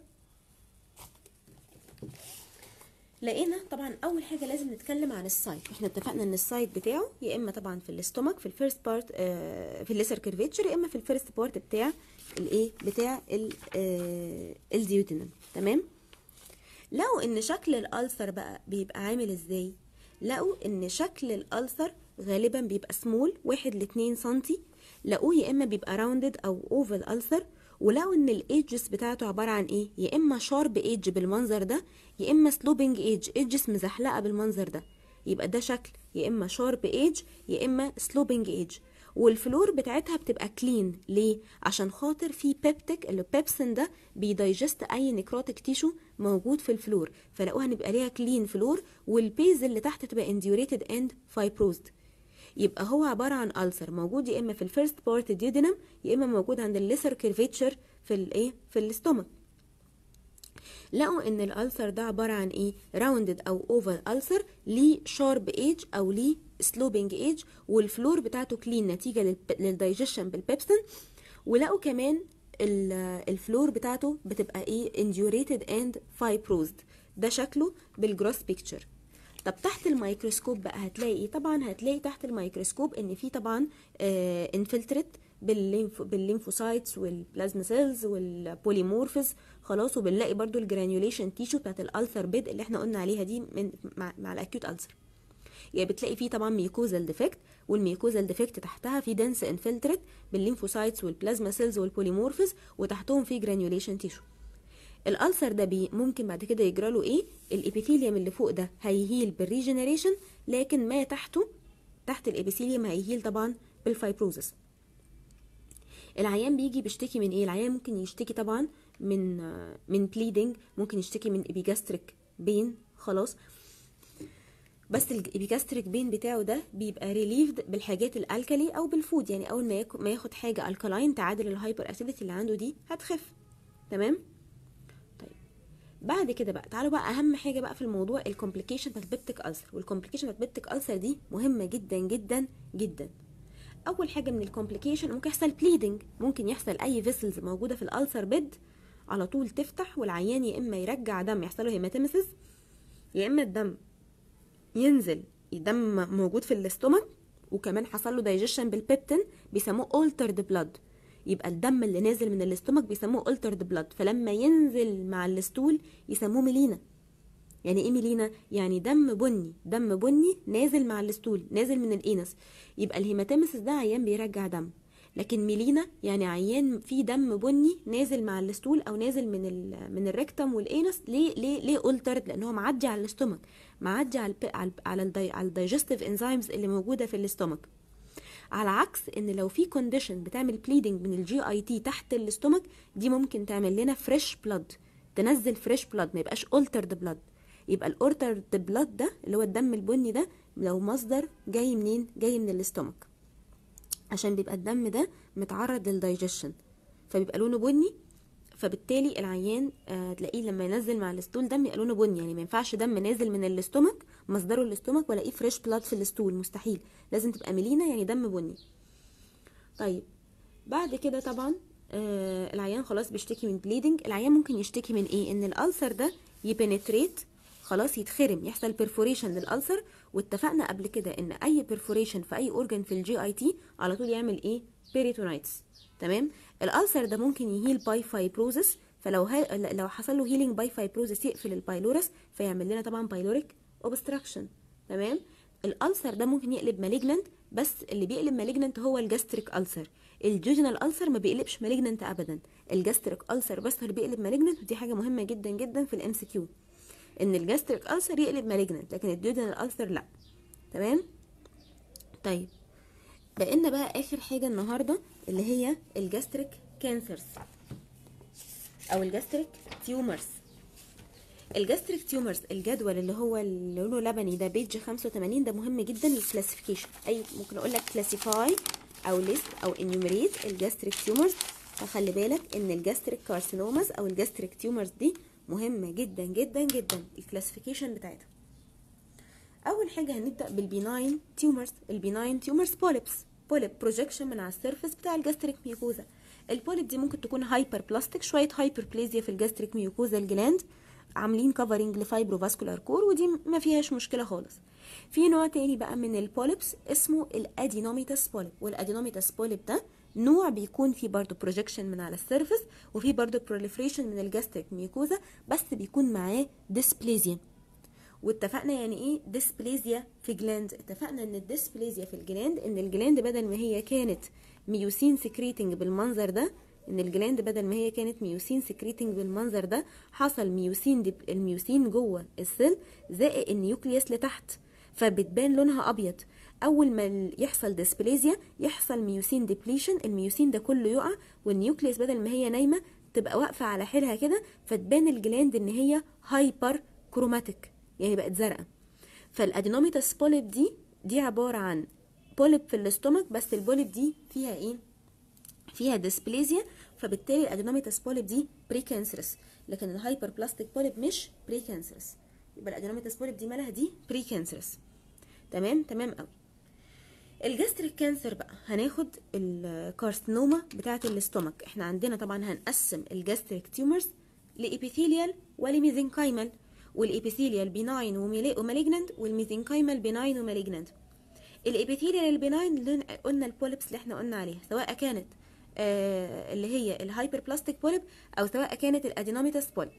لقينا طبعا اول حاجه لازم نتكلم عن السايت احنا اتفقنا ان السايت بتاعه يا اما طبعا في الاستومك في الفيرست بارت آه في الليسر كيرفيتشر يا اما في الفيرست بارت بتاع الايه بتاع آه الديوتينم تمام لقوا ان شكل الالسر بقى بيبقى عامل ازاي لقوا ان شكل الالسر غالبا بيبقى سمول واحد لاتنين سنتي لقوه يا اما بيبقى راوندد او اوفال السر ولقوا ان الايدجز بتاعته عباره عن ايه يا اما شارب ايدج بالمنظر ده يا اما سلوبنج ايدج ايدجز مزحلقه بالمنظر ده يبقى ده شكل يا اما شارب ايدج يا اما سلوبنج ايدج والفلور بتاعتها بتبقى كلين ليه عشان خاطر في بيبتيك اللي بيبسين ده بيدايجست اي نيكروتيك تيشو موجود في الفلور فلقوها نبقى ليها كلين فلور والبيز اللي تحت تبقى انديوريتد اند فايبروزد يبقى هو عبارة عن ألسر موجود يا إما في الفيرست بارت ديودينم يا إما موجود عند الليسر كيرفيتشر في الإيه في الاستومك لقوا ان الالسر ده عباره عن ايه راوندد او اوفال السر ليه شارب ايج او ليه سلوبنج ايج والفلور بتاعته كلين نتيجه للدايجيشن بالبيبسين ولقوا كمان الفلور بتاعته بتبقى ايه انديوريتد اند فايبروزد ده شكله بالجروس بيكتشر طب تحت الميكروسكوب بقى هتلاقي ايه طبعا هتلاقي تحت الميكروسكوب ان في طبعا آه انفلتريت بالليمف بالليمفوسايتس والبلازما سيلز والبوليمورفز خلاص وبنلاقي برضو الجرانيوليشن تيشو بتاعت الالسر بيد اللي احنا قلنا عليها دي من مع, مع الاكيوت السر يعني بتلاقي فيه طبعا ميوكوزال ديفكت والميوكوزال ديفكت تحتها في دنس انفلتريت بالليمفوسايتس والبلازما سيلز والبوليمورفز وتحتهم في جرانيوليشن تيشو الالسر ده بي ممكن بعد كده يجرى له ايه الابيثيليوم اللي فوق ده هيهيل بالريجنريشن لكن ما تحته تحت الابيثيليوم هيهيل طبعا بالفايبروزس العيان بيجي بيشتكي من ايه العيان ممكن يشتكي طبعا من من بليدنج ممكن يشتكي من ابيجاستريك بين خلاص بس الابيجاستريك بين بتاعه ده بيبقى ريليفد بالحاجات الالكالي او بالفود يعني اول ما ما ياخد حاجه الكالاين تعادل الهايبر اسيديتي اللي عنده دي هتخف تمام طيب بعد كده بقى تعالوا بقى اهم حاجه بقى في الموضوع الكومبليكيشن بتاعت بيبتيك السر والكومبليكيشن بتاعت بيبتيك السر دي مهمه جدا جدا جدا اول حاجه من الكومبليكيشن ممكن يحصل بليدنج ممكن يحصل اي فيسلز موجوده في الالسر بيد على طول تفتح والعيان يا اما يرجع دم يحصل له هيماتيمسيس يا اما الدم ينزل دم موجود في الاستومك وكمان حصل له دايجيشن بالبيبتين بيسموه altered بلاد يبقى الدم اللي نازل من الاستومك بيسموه altered بلاد فلما ينزل مع الستول يسموه ميلينا يعني ايه ميلينا يعني دم بني دم بني نازل مع الستول نازل من الانس يبقى الهيماتيمسيس ده عيان بيرجع دم لكن ميلينا يعني عيان فيه دم بني نازل مع الستول او نازل من ال من الريكتم والانس ليه ليه ليه اولترد لان هو معدي على الاستومك معدي على ال على على, الدي على الدايجستيف انزيمز اللي موجوده في الاستومك على عكس ان لو في كونديشن بتعمل بليدنج من الجي اي تي تحت الاستومك دي ممكن تعمل لنا فريش بلاد تنزل فريش بلاد ما يبقاش اولترد بلاد يبقى الاورترد بلاد ده اللي هو الدم البني ده لو مصدر جاي منين جاي من الاستومك عشان بيبقى الدم ده متعرض للدايجيشن فبيبقى لونه بني فبالتالي العيان آه تلاقيه لما ينزل مع الستول دم يبقى لونه بني يعني ما ينفعش دم نازل من الاستومك مصدره الاستومك والاقيه فريش بلاد في الستول مستحيل لازم تبقى ملينه يعني دم بني طيب بعد كده طبعا آه العيان خلاص بيشتكي من بليدنج العيان ممكن يشتكي من ايه ان الالسر ده يبنتريت خلاص يتخرم يحصل بيرفوريشن للالسر واتفقنا قبل كده ان اي بيرفوريشن في اي اورجان في الجي اي تي على طول يعمل ايه بيريتونايتس تمام الالسر ده ممكن يهيل باي فايبروزس فلو ها لو حصل له هيلينج باي فايبروزس يقفل البايلورس فيعمل لنا طبعا بايلوريك اوبستراكشن تمام الالسر ده ممكن يقلب مالجننت بس اللي بيقلب مالجننت هو الجاستريك السر الجوجنال السر ما بيقلبش مالجننت ابدا الجاستريك السر بس اللي بيقلب مالجننت ودي حاجه مهمه جدا جدا في الام سي كيو ان الجاستريك السر يقلب مالجننت لكن الديودنال السر لا تمام طيب بقينا بقى اخر حاجه النهارده اللي هي الجاستريك كانسرز او الجاستريك تيومرز الجاستريك تيومرز الجدول اللي هو اللي لونه لبني ده بيج 85 ده مهم جدا للكلاسيفيكيشن اي ممكن اقول لك كلاسيفاي او ليست او انيوميريت الجاستريك تيومرز فخلي بالك ان الجاستريك كارسينوماز او الجاستريك تيومرز دي مهمه جدا جدا جدا الكلاسيفيكيشن بتاعتها اول حاجه هنبدا بالبيناين تيومرز البيناين تيومرز بوليبس بوليب بروجكشن من على السيرفيس بتاع الجاستريك ميوكوزا البوليب دي ممكن تكون هايبر بلاستيك شويه هايبر بليزيا في الجاستريك ميوكوزا الجلاند عاملين كفرنج لفايبروفاسكولار كور ودي ما فيهاش مشكله خالص في نوع تاني بقى من البوليبس اسمه الادينوميتاس بوليب والادينوميتاس بوليب ده نوع بيكون فيه برضه بروجكشن من على السيرفيس وفيه برضه بروليفريشن من الجاستريك ميوكوزا بس بيكون معاه ديسبليزيا واتفقنا يعني ايه ديسبليزيا في جلاند اتفقنا ان الديسبليزيا في الجلاند ان الجلاند بدل ما هي كانت ميوسين سكريتنج بالمنظر ده ان الجلاند بدل ما هي كانت ميوسين سكريتنج بالمنظر ده حصل ميوسين دي الميوسين جوه السيل زائق النيوكليوس لتحت فبتبان لونها ابيض اول ما يحصل ديسبليزيا يحصل ميوسين ديبليشن الميوسين ده كله يقع والنيوكليوس بدل ما هي نايمه تبقى واقفه على حيلها كده فتبان الجلاند ان هي هايبر كروماتيك يعني بقت زرقاء فالادينوميتاس بوليب دي دي عباره عن بوليب في الاستومك بس البوليب دي فيها ايه فيها ديسبليزيا فبالتالي الادينوميتاس بوليب دي بري كانسرس لكن الهايبر بلاستيك بوليب مش بري كانسرس يبقى الادينوميتاس بوليب دي مالها دي بري كانسرس تمام تمام قوي الجاستريك كانسر بقى هناخد الكارسينوما بتاعه الاستومك احنا عندنا طبعا هنقسم الجاستريك تيومرز لابيثيليال ولميزنكايمال والابيثيليال بيناين ومالجنانت والميزنكايمال بيناين ومالجنانت الابيثيليال البيناين اللي قلنا البوليبس اللي احنا قلنا عليها سواء كانت آه اللي هي الهايبر بلاستيك بوليب او سواء كانت الادينوميتاس بوليب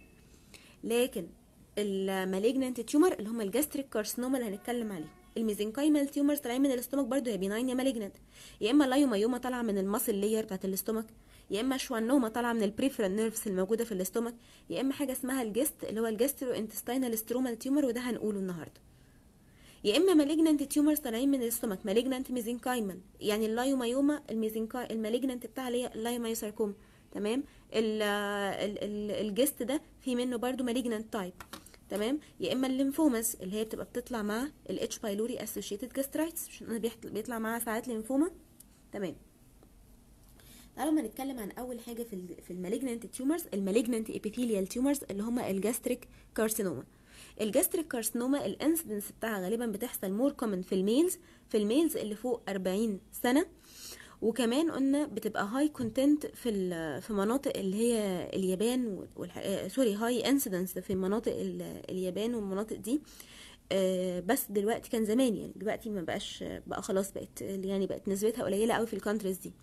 لكن المالجنانت تيومر اللي هم الجاستريك كارسينوما اللي هنتكلم عليه الميزنكايمال تيومرز طالعين من الاستومك برضو يا بيناين يا مالجنانت يا اما لايومايوما طالعه من الماسل لاير بتاعت الاستومك يا اما شوانوما طالعه من البريفرال نيرفز الموجوده في الاستومك يا اما حاجه اسمها الجست اللي هو الجاسترو انتستينال سترومال تيومر وده هنقوله النهارده يا اما مالجنانت تيومرز طالعين من الاستومك مالجنانت ميزنكايمال يعني اللايومايوما الميزنكاي المالجنانت بتاع اللي هي اللايومايوساركوم تمام ال ال ال الجست ده في منه برضو مالجنانت تايب تمام يا اما الليمفوماز اللي هي بتبقى بتطلع مع الاتش بايلوري اسوشيتد جاسترايتس عشان انا بيطلع معاها ساعات ليمفوما تمام تعالوا ما نتكلم عن اول حاجه في ال في المالجنانت تيومرز المالجنانت ابيثيليال تيومرز اللي هم الجاستريك كارسينوما الجاستريك كارسينوما الانسيدنس بتاعها غالبا بتحصل مور كومن في الميلز في الميلز اللي فوق 40 سنه وكمان قلنا بتبقى هاي كونتنت في في مناطق اللي هي اليابان والح... سوري هاي انسيدنس في مناطق اليابان والمناطق دي بس دلوقتي كان زمان يعني دلوقتي ما بقاش بقى خلاص بقت يعني بقت نسبتها قليله قوي في الكونتريز دي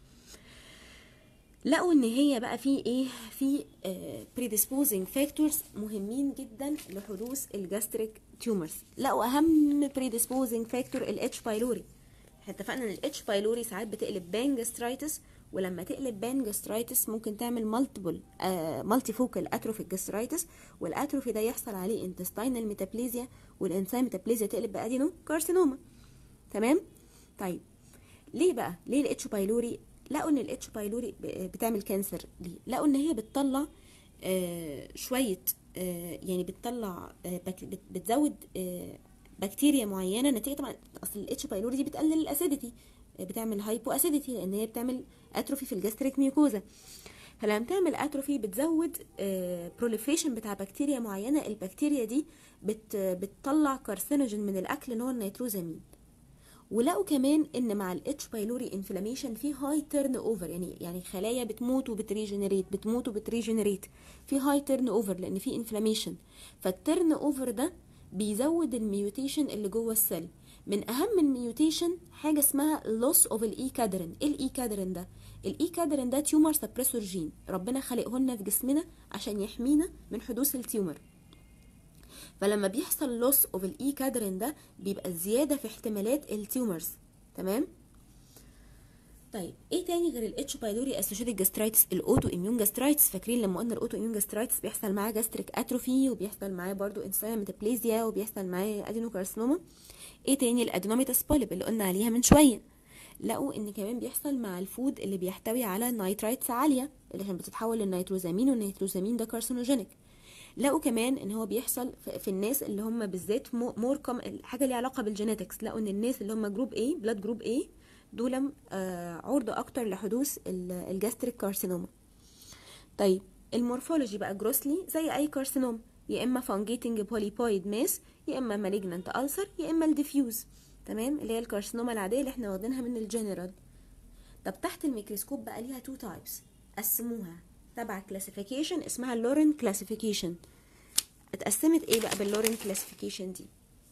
لقوا ان هي بقى في ايه في predisposing فاكتورز مهمين جدا لحدوث الجاستريك تيومرز لقوا اهم predisposing فاكتور الاتش بايلوري احنا اتفقنا ان الاتش بايلوري ساعات بتقلب بانجسترايتس ولما تقلب بانجسترايتس ممكن تعمل مالتيبل مالتي فوكال اتروفيك جاسترايتس والاتروفي ده يحصل عليه انتستينال ميتابليزيا والانسان ميتابليزيا تقلب بادينو كارسينوما تمام طيب ليه بقى ليه الاتش بايلوري لقوا ان الاتش بايلوري بتعمل كانسر ليه لقوا ان هي بتطلع آه شويه آه يعني بتطلع آه بتزود بكتيريا معينه نتيجه طبعا اصل الاتش بايلوري دي بتقلل الاسيديتي بتعمل هايبو اسيديتي لان هي بتعمل اتروفي في الجاستريك ميوكوزا فلما بتعمل اتروفي بتزود بروليفريشن بتاع بكتيريا معينه البكتيريا دي بت بتطلع كارسينوجين من الاكل اللي هو النيتروزامين ولقوا كمان ان مع الاتش بايلوري انفلاميشن في هاي تيرن اوفر يعني يعني خلايا بتموت وبتريجنريت بتموت وبتريجنريت في هاي تيرن اوفر لان في انفلاميشن فالتيرن اوفر ده بيزود الميوتيشن اللي جوه السيل من اهم الميوتيشن حاجه اسمها لوس اوف الاي كادرين ايه الاي كادرين ده الاي كادرين ده تيومر سبريسور جين ربنا خلقه لنا في جسمنا عشان يحمينا من حدوث التيومر فلما بيحصل لوس اوف الاي كادرين ده بيبقى زياده في احتمالات التيومرز تمام طيب ايه تاني غير الاتش بايلوري اسوشيتد جاسترايتس الاوتو اميون جاسترايتس فاكرين لما قلنا الاوتو اميون جاسترايتس بيحصل معاه جاستريك اتروفي وبيحصل معاه برضو انسان ميتابليزيا وبيحصل معاه ادينوكارسينوما ايه تاني الادينوميتاس بوليب اللي قلنا عليها من شويه لقوا ان كمان بيحصل مع الفود اللي بيحتوي على نايترايتس عاليه اللي عشان بتتحول للنيتروزامين والنيتروزامين ده كارسينوجينيك لقوا كمان ان هو بيحصل في الناس اللي هم بالذات مور كوم حاجه ليها علاقه بالجينيتكس لقوا ان الناس اللي هم جروب A بلاد جروب A دول عرضه اكتر لحدوث الجاستريك كارسينوما طيب المورفولوجي بقى جروسلي زي اي كارسينوم يا اما فانجيتنج بوليبويد ماس يا اما مالجنانت ألسر يا اما الديفيوز تمام اللي هي الكارسينوما العاديه اللي احنا واخدينها من الجنرال طب تحت الميكروسكوب بقى ليها تو تايبس قسموها تبع كلاسيفيكيشن اسمها اللورين كلاسيفيكيشن اتقسمت ايه بقى باللورين كلاسيفيكيشن دي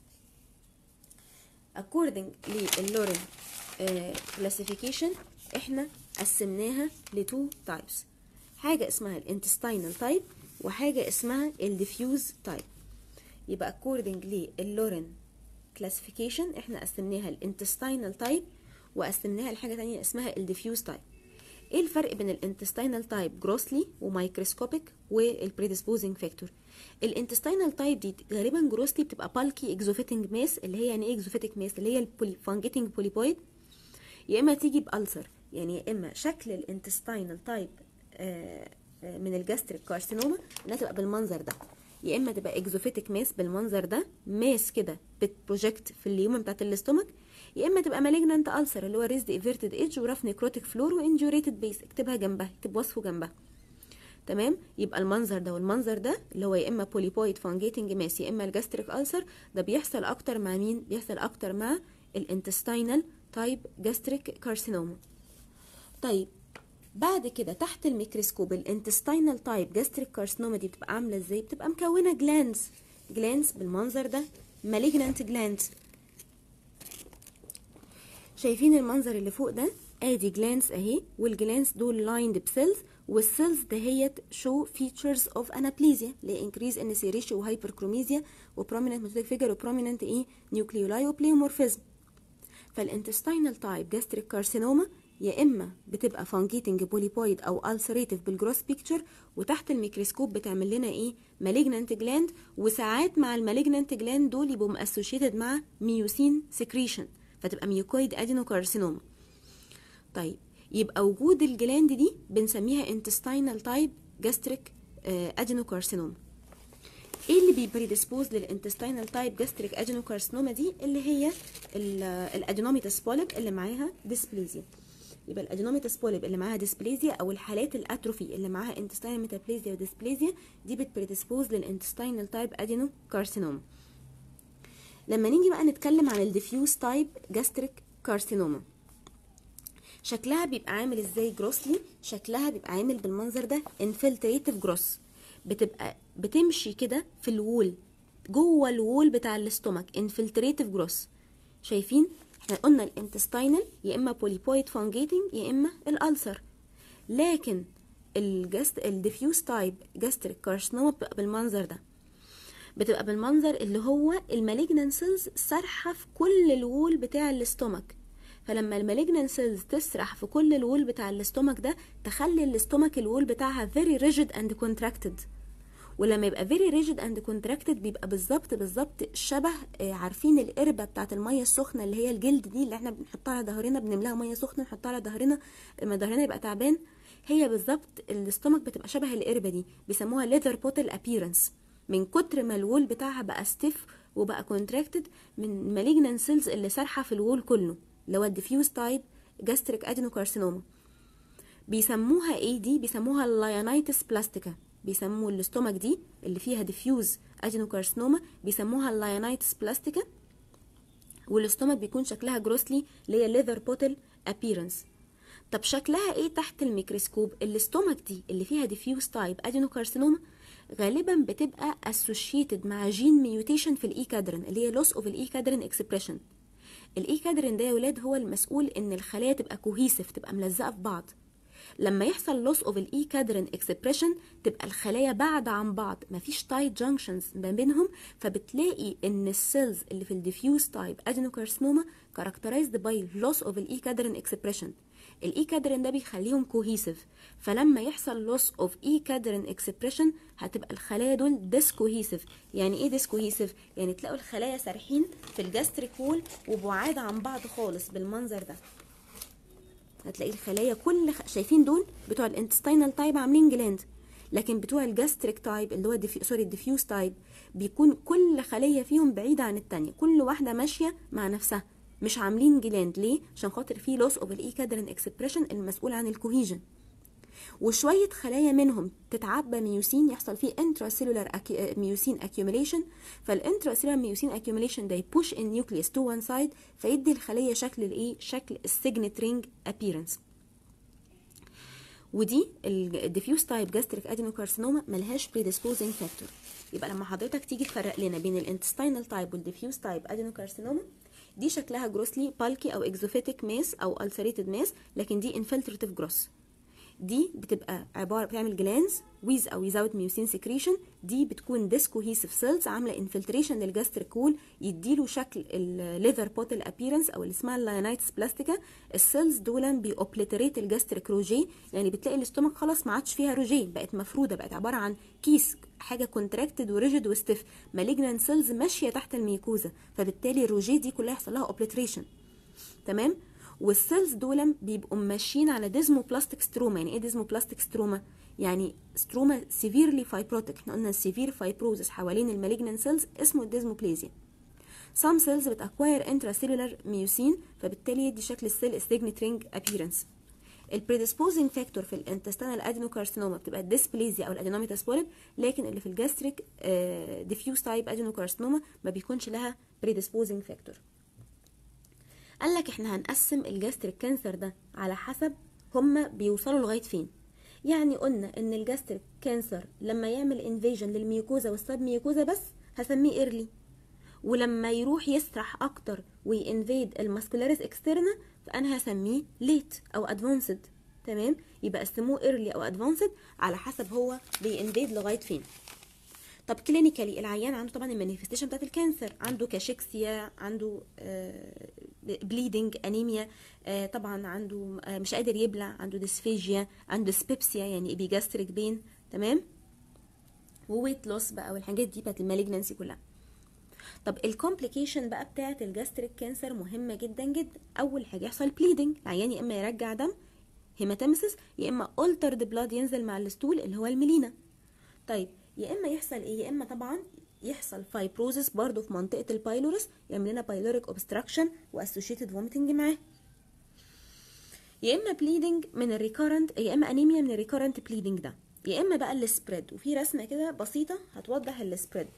according للورين كلاسيفيكيشن احنا قسمناها لتو تايبس حاجة اسمها الانتستينال تايب وحاجة اسمها الديفيوز تايب يبقى according للورين كلاسيفيكيشن احنا قسمناها الانتستينال تايب وقسمناها لحاجة تانية اسمها الديفيوز تايب ايه الفرق بين الانتستينال تايب جروسلي ومايكروسكوبيك والبريدisposing فاكتور الانتستينال تايب دي غالبا جروسلي بتبقى بالكي اكزوفيتنج ماس اللي هي يعني ايه اكزوفيتك ماس اللي هي الفانجيتنج بوليبويد يا اما تيجي بالسر يعني يا اما شكل الانتستينال تايب من الجاستريك كارسينوما انها تبقى بالمنظر ده يا اما تبقى اكزوفيتك ماس بالمنظر ده ماس كده بتبروجكت في اليوم بتاعت الاستومك يا اما تبقى مالجنانت ألسر اللي هو ريزد ايفيرتد ايدج وراف نيكروتيك فلور وانجوريتد بيس اكتبها جنبها اكتب وصفه جنبها تمام يبقى المنظر ده والمنظر ده اللي هو يا اما بوليبويد فانجيتنج ماس يا اما الجاستريك ألسر ده بيحصل اكتر مع مين بيحصل اكتر مع الانتستينال تايب جاستريك كارسينوما طيب بعد كده تحت الميكروسكوب الانتستينال تايب جاستريك كارسينوما دي بتبقى عامله ازاي بتبقى مكونه جلانز جلانز بالمنظر ده مالجنانت جلانز شايفين المنظر اللي فوق ده ادي جلانس اهي والجلانس دول لايند بسيلز والسيلز دهيت شو فيتشرز اوف انابليزيا اللي انكريز ان سي ريشيو وهايبركروميزيا وبروميننت ميتوتيك فيجر وبروميننت ايه نيوكليولاي وبليومورفيزم فالانتستينال تايب جاستريك كارسينوما يا اما بتبقى فانجيتنج بوليبويد او السريتيف بالجروس بيكتشر وتحت الميكروسكوب بتعمل لنا ايه مالجنانت جلاند وساعات مع المالجنانت جلاند دول يبقوا ماسوشيتد مع ميوسين سكريشن فتبقى ميوكويد ادينوكارسينوما طيب يبقى وجود الجلاند دي بنسميها انتستينال تايب جاستريك ادينوكارسينوما ايه اللي بيبريديسبوز للانتستينال تايب جاستريك ادينوكارسينوما دي اللي هي الادينوميتاس بوليب اللي معاها ديسبليزيا يبقى الادينوميتاس بوليب اللي معاها ديسبليزيا او الحالات الاتروفي اللي معاها انتستينال ميتابليزيا وديسبليزيا دي بتبريديسبوز للانتستينال تايب ادينوكارسينوما لما نيجي بقى نتكلم عن الديفيوز تايب جاستريك كارسينوما شكلها بيبقى عامل ازاي جروسلي شكلها بيبقى عامل بالمنظر ده انفلتريتيف جروس بتبقى بتمشي كده في الوول جوه الوول بتاع الاستومك انفلتريتيف جروس شايفين احنا قلنا الانتستينال يا اما بوليبويد فانجيتنج يا اما الالسر لكن الجست الديفيوز تايب جاستريك كارسينوما بتبقى بالمنظر ده بتبقى بالمنظر اللي هو المالجنان سيلز سارحه في كل الوول بتاع الاستومك فلما المالجنان سيلز تسرح في كل الوول بتاع الاستومك ده تخلي الاستومك الوول بتاعها very rigid and contracted ولما يبقى very rigid and contracted بيبقى بالظبط بالظبط شبه عارفين القربه بتاعت الميه السخنه اللي هي الجلد دي اللي احنا بنحطها على ظهرنا بنملاها ميه سخنه نحطها على ظهرنا لما ظهرنا يبقى تعبان هي بالظبط الاستومك بتبقى شبه القربه دي بيسموها leather bottle appearance من كتر ما الوول بتاعها بقى ستيف وبقى كونتراكتد من مالجنان سيلز اللي سارحه في الوول كله اللي هو الديفيوز تايب جاستريك ادينوكارسينوما بيسموها ايه دي بيسموها اللايونايتس بلاستيكا بيسموا الاستومك دي اللي فيها ديفيوز ادينوكارسينوما بيسموها اللايونايتس بلاستيكا والاستومك بيكون شكلها جروسلي اللي هي ليذر بوتل ابييرنس طب شكلها ايه تحت الميكروسكوب الاستومك دي اللي فيها ديفيوز تايب ادينوكارسينوما غالبا بتبقى اسوشيتد مع جين ميوتيشن في الاي كادرن اللي هي لوس اوف الاي كادرن اكسبريشن الاي كادرن ده يا ولاد هو المسؤول ان الخلايا تبقى كوهيسيف تبقى ملزقه في بعض لما يحصل لوس اوف الاي كادرن اكسبريشن تبقى الخلايا بعد عن بعض مفيش تايت جانكشنز ما بينهم فبتلاقي ان السيلز اللي في الديفيوز تايب ادينوكارسينوما كاركترايزد باي لوس اوف الاي كادرن اكسبريشن الاي كادرن ده بيخليهم كوهيسيف فلما يحصل لوس اوف اي كادرن اكسبريشن هتبقى الخلايا دول ديسكوهيسيف يعني ايه ديسكوهيسيف يعني تلاقوا الخلايا سارحين في الجاستريك وول وبعاد عن بعض خالص بالمنظر ده هتلاقي الخلايا كل خ... شايفين دول بتوع الانتستينال تايب عاملين جلاند لكن بتوع الجاستريك تايب اللي هو الدفي... سوري الديفيوز تايب بيكون كل خليه فيهم بعيده عن التانية كل واحده ماشيه مع نفسها مش عاملين جلاند ليه عشان خاطر في لوس اوف الاي كادرن اكسبريشن المسؤول عن الكوهيجن وشويه خلايا منهم تتعبى ميوسين يحصل فيه intracellular acu- ميوسين accumulation فالانتراسيلولار ميوسين accumulation ده يبوش النيوكليوس تو وان سايد فيدي الخليه شكل الايه شكل السيجنت رينج appearance ودي الديفيوز تايب جاستريك ادينوكارسينوما ملهاش predisposing فاكتور يبقى لما حضرتك تيجي تفرق لنا بين الانتستينال تايب والديفيوز تايب ادينوكارسينوما دي شكلها جروسلي بالكي او اكزوفيتيك ماس او ulcerated ماس لكن دي انفلتراتيف جروس دي بتبقى عباره بتعمل جلانز ويز او without ميوسين سكريشن دي بتكون ديسكوهيسيف سيلز عامله انفلتريشن للجاستريك وول يديله شكل الليفر بوتل ابييرنس او اللي اسمها اللاينايتس بلاستيكا السيلز دول بيوبليتريت الجاستريك روجي يعني بتلاقي الاستومك خلاص ما عادش فيها روجي بقت مفروده بقت عباره عن كيس حاجه كونتراكتد وريجيد وستيف مالجنان سيلز ماشيه تحت الميكوزا فبالتالي الروجي دي كلها يحصل لها اوبليتريشن تمام والسيلز دول بيبقوا ماشيين على ديزمو بلاستيك ستروما يعني ايه ديزمو بلاستيك ستروما يعني ستروما سيفيرلي فايبروتيك احنا قلنا السيفير فايبروزس حوالين المالجنان سيلز اسمه الديزموبليزيا some cells بتاكواير intracellular ميوسين فبالتالي يدي شكل السيل استجنت رينج appearance البريدisposing فاكتور في الانتستينال ادينوكارسينوما بتبقى الديسبليزيا او الادينوميتاس بوليب لكن اللي في الجاستريك ديفيوز تايب ادينوكارسينوما ما بيكونش لها predisposing فاكتور قال لك احنا هنقسم الجاستريك كانسر ده على حسب هما بيوصلوا لغايه فين يعني قلنا ان الجاستريك كانسر لما يعمل انفيجن للميوكوزا والسب ميوكوزا بس هسميه ايرلي ولما يروح يسرح اكتر وينفيد الماسكولاريس اكسترنا فانا هسميه ليت او ادفانسد تمام يبقى قسموه ايرلي او ادفانسد على حسب هو بينفيد لغايه فين طب كلينيكالي العيان عنده طبعا المانيفستيشن بتاعت الكانسر عنده كاشيكسيا عنده بليدنج انيميا آه طبعا عنده آه مش قادر يبلع عنده ديسفيجيا عنده سبيبسيا يعني بيجاستريك بين تمام وويت لوس بقى والحاجات دي بتاعت المالجنسي كلها طب الكومبليكيشن بقى بتاعت الجاستريك كانسر مهمه جدا جدا اول حاجه يحصل بليدنج العيان يا اما يرجع دم هيماتيمسيس يا اما altered بلاد ينزل مع الستول اللي هو الميلينا طيب يا اما يحصل ايه يا اما طبعا يحصل فايبروزس برضو في منطقه البايلورس يعمل لنا بايلوريك اوبستراكشن واسوشيتد فوميتنج معاه يا اما بليدنج من الريكارنت يا اما انيميا من الريكارنت بليدنج ده يا اما بقى السبريد وفي رسمه كده بسيطه هتوضح السبريد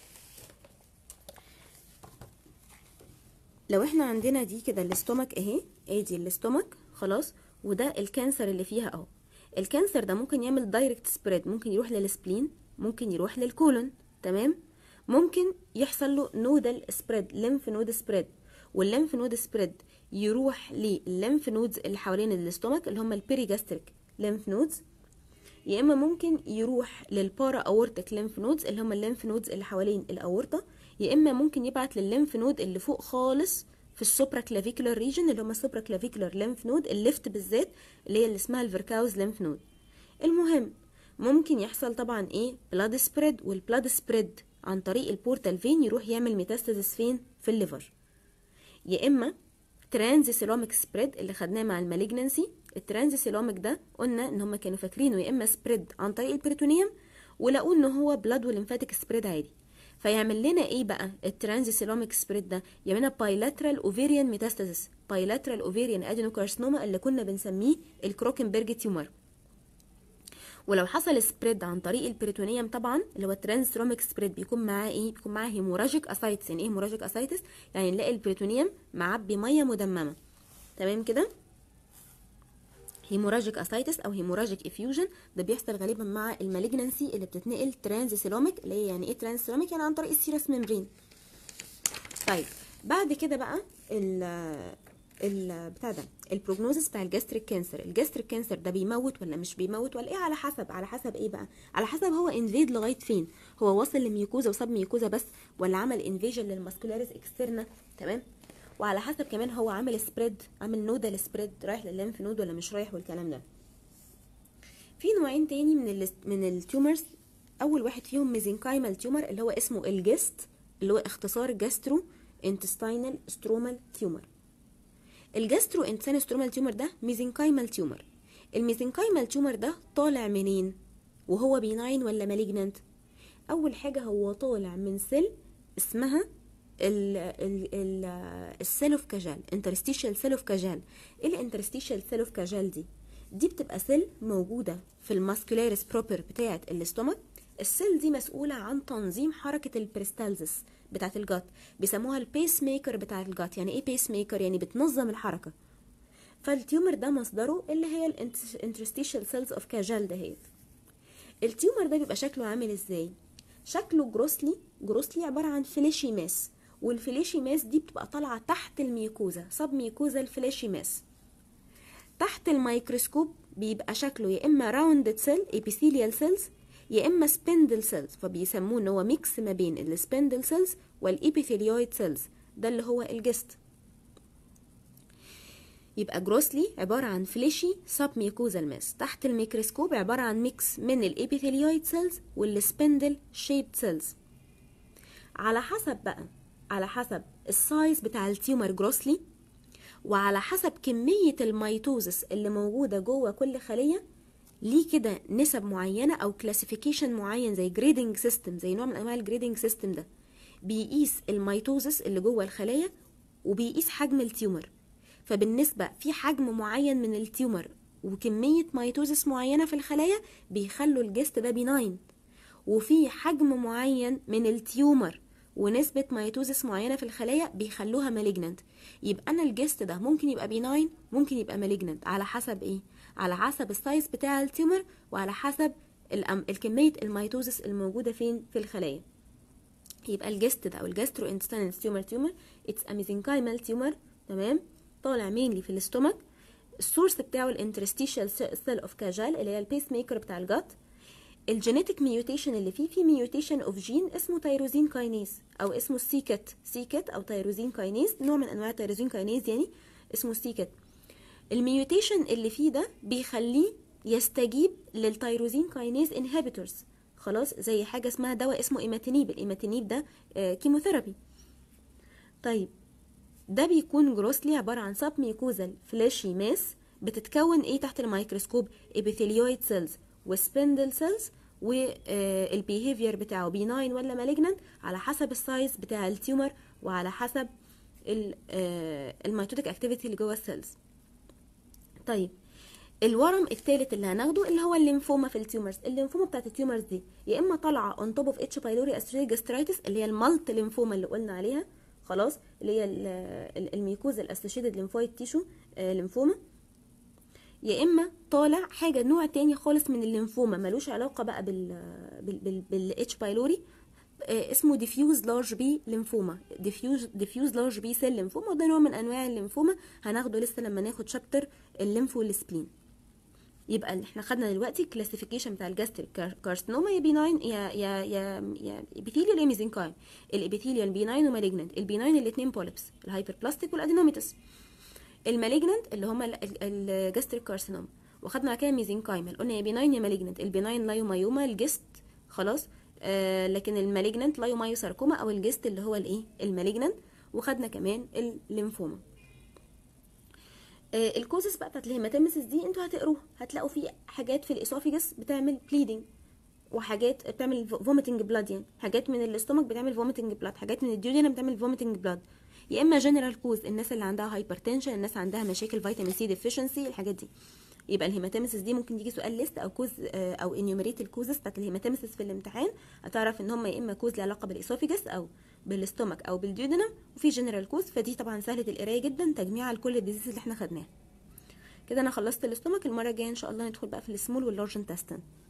لو احنا عندنا دي كده الاستومك اهي ادي الاستومك خلاص وده الكانسر اللي فيها اهو الكانسر ده ممكن يعمل دايركت سبريد ممكن يروح للسبلين ممكن يروح للكولون تمام ممكن يحصل له نودال سبريد ليمف نود سبريد والليمف نود سبريد يروح للليمف نودز اللي حوالين الاستومك اللي هم البيريجاستريك ليمف نودز يا اما ممكن يروح للبارا اورتيك ليمف نودز اللي هم الليمف نودز اللي حوالين الاورطه يا اما ممكن يبعت للليمف نود اللي فوق خالص في السوبرا كلافيكولار ريجن اللي هم السوبرا كلافيكولار ليمف نود الليفت بالذات اللي هي اللي اسمها الفيركاوز ليمف نود المهم ممكن يحصل طبعا ايه بلاد سبريد والبلاد سبريد عن طريق البورتال فين يروح يعمل ميتاستاسيس فين في الليفر يا اما ترانزيسيلوميك سبريد اللي خدناه مع المالجنسي الترانزيسيلوميك ده قلنا ان هم كانوا فاكرينه يا اما سبريد عن طريق البريتونيوم ولقوا ان هو بلاد وليمفاتيك سبريد عادي فيعمل لنا ايه بقى الترانزيسيلوميك سبريد ده يعمل لنا بايلاترال اوفيريان ميتاستاسيس بايلاترال اوفيريان ادينوكارسينوما اللي كنا بنسميه الكروكنبرج تيومر ولو حصل سبريد عن طريق البريتونيوم طبعا اللي هو الترانسروميك سبريد بيكون معاه ايه بيكون معاه هيموراجيك اسايتس يعني ايه هيموراجيك اسايتس يعني نلاقي البريتونيوم معبي ميه مدممه تمام كده هيموراجيك اسايتس او هيموراجيك افيوجن ده بيحصل غالبا مع المالجنسي اللي بتتنقل ترانزيسيلوميك اللي هي يعني ايه ترانزيسيلوميك يعني عن طريق السيرس ممبرين طيب بعد كده بقى ال ال بتاع ده البروجنوزس بتاع الجاستريك كانسر الجاستريك كانسر ده بيموت ولا مش بيموت ولا ايه على حسب على حسب ايه بقى على حسب هو انفيد لغايه فين هو وصل لميوكوزا وساب ميوكوزا بس ولا عمل انفيجن للماسكولاريس اكسترنا تمام وعلى حسب كمان هو عامل سبريد عامل نودال سبريد رايح للليمف نود ولا مش رايح والكلام ده في نوعين تاني من ال من التيومرز اول واحد فيهم ميزنكايمال تيومر اللي هو اسمه الجست اللي هو اختصار جاسترو انتستينال سترومال تيومر الجاسترو انتستينال سترومال تيومر ده ميزنكايمال تيومر الميزنكايمال تيومر ده طالع منين وهو بيناين ولا مالجنانت اول حاجه هو طالع من سيل اسمها السيل اوف كاجال انترستيشال سيل اوف كاجال ايه الانترستيشال سيل اوف كاجال دي دي بتبقى سيل موجوده في الماسكولاريس بروبر بتاعه الاستومك السيل دي مسؤوله عن تنظيم حركه البريستالزس بتاعه الجات بيسموها البيس ميكر بتاعه الجات يعني ايه بيس ميكر يعني بتنظم الحركه فالتيومر ده مصدره اللي هي الانترستيشال سيلز اوف كاجال دهيت التيومر ده بيبقى شكله عامل ازاي شكله جروسلي جروسلي عباره عن فليشي ماس والفليشي ماس دي بتبقى طالعه تحت الميوكوزا سب ميوكوزا الفليشي ماس تحت الميكروسكوب بيبقى شكله يا اما راوندد سيل ابيثيليال سيلز يا اما سبندل سيلز فبيسموه ان هو ميكس ما بين السبندل سيلز والابيثيليويد سيلز ده اللي هو الجست يبقى جروسلي عبارة عن فليشي سب ميكوزال ماس تحت الميكروسكوب عبارة عن ميكس من الابيثيليويد سيلز والسبندل شيبد سيلز على حسب بقى على حسب السايز بتاع التيومر جروسلي وعلى حسب كمية الميتوزس اللي موجودة جوه كل خلية ليه كده نسب معينة أو كلاسيفيكيشن معين زي جريدنج سيستم زي نوع من أنواع الجريدنج سيستم ده بيقيس الميتوزس اللي جوه الخلايا وبيقيس حجم التيومر فبالنسبة في حجم معين من التيومر وكمية ميتوزس معينة في الخلايا بيخلوا الجست ده بيناين وفي حجم معين من التيومر ونسبة ميتوزس معينة في الخلايا بيخلوها مالجننت يبقى أنا الجست ده ممكن يبقى بيناين ممكن يبقى مالجننت على حسب إيه؟ على حسب السايز بتاع التيومر وعلى حسب الأم... الكمية الميتوزس الموجودة فين في الخلايا يبقى الجست ده أو الجاسترو انتستينال تيومر تيومر اتس اميزنكايمال تيومر تمام طالع مينلي في الاستومك السورس بتاعه الانترستيشال سيل اوف كاجال اللي هي البيس ميكر بتاع الجات الجينيتك ميوتيشن اللي فيه في ميوتيشن اوف جين اسمه تيروزين كاينيز او اسمه سيكت سيكت او تيروزين كاينيز نوع من انواع التيروزين كاينيز يعني اسمه سيكت الميوتيشن اللي فيه ده بيخليه يستجيب للتيروزين كاينيز انهبيتورز خلاص زي حاجه اسمها دواء اسمه ايماتينيب الايماتينيب ده آه كيموثيرابي طيب ده بيكون جروسلي عبارة عن سب ميكوزال فلاشي ماس بتتكون ايه تحت الميكروسكوب ابيثيليويد سيلز وسبندل سيلز والبيهيفير بتاعه بيناين ولا مالجننت على حسب السايز بتاع التيومر وعلى حسب الميتوتيك اكتيفيتي اللي جوه السيلز طيب الورم الثالث اللي هناخده اللي هو الليمفوما في التيومرز الليمفوما بتاعت التيومرز دي يا اما طالعه اون توب اوف اتش بايلوري اسوشيتد جاسترايتس اللي هي المالت ليمفوما اللي قلنا عليها خلاص اللي هي الميكوزا الاسوشيتد ليمفويد تيشو ليمفوما يا اما طالع حاجه نوع تاني خالص من الليمفوما ملوش علاقه بقى بال بال بالاتش بايلوري اسمه ديفيوز لارج بي ليمفوما ديفيوز ديفيوز لارج بي سيل ليمفوما وده نوع من انواع الليمفوما هناخده لسه لما ناخد شابتر الليمف والسبلين يبقى احنا خدنا دلوقتي الكلاسيفيكيشن بتاع الجاستريك كارسينوما يا بيناين يا يا يا يا ابيثيليال يا ميزنكايم الابيثيليال بيناين ومالجننت البيناين الاثنين بوليبس الهايبر بلاستيك والادينوميتس المالجننت اللي هما الجاستريك كارسينوما وخدنا كده ميزنكايم قلنا يا بيناين يا مالجننت البيناين لايومايوما الجست خلاص آه لكن المالجننت لايومايوساركوما او الجست اللي هو الايه المالجننت وخدنا كمان الليمفوما آه الكوزس بقى بتاعت الهيماتيمسيس دي انتوا هتقروها هتلاقوا في حاجات في الاسوفيجس بتعمل بليدنج وحاجات بتعمل فوميتنج بلاد يعني حاجات من الاستومك بتعمل فوميتنج بلاد حاجات من الديودينم بتعمل فوميتنج بلاد يا اما جنرال كوز الناس اللي عندها هايبرتنشن الناس عندها مشاكل فيتامين سي ديفيشنسي الحاجات دي يبقى الهيماتيمسيس دي ممكن يجي سؤال ليست او كوز او انيوميريت الكوزز بتاعت الهيماتيمسيس في الامتحان هتعرف ان هم يا اما كوز له علاقه بالاسوفيجس او بالاستومك او بالديودينم وفي جنرال كوز فدي طبعا سهله القرايه جدا تجميع لكل الديزيز اللي احنا خدناها كده انا خلصت الاستومك المره الجايه ان شاء الله ندخل بقى في السمول واللارج انتستين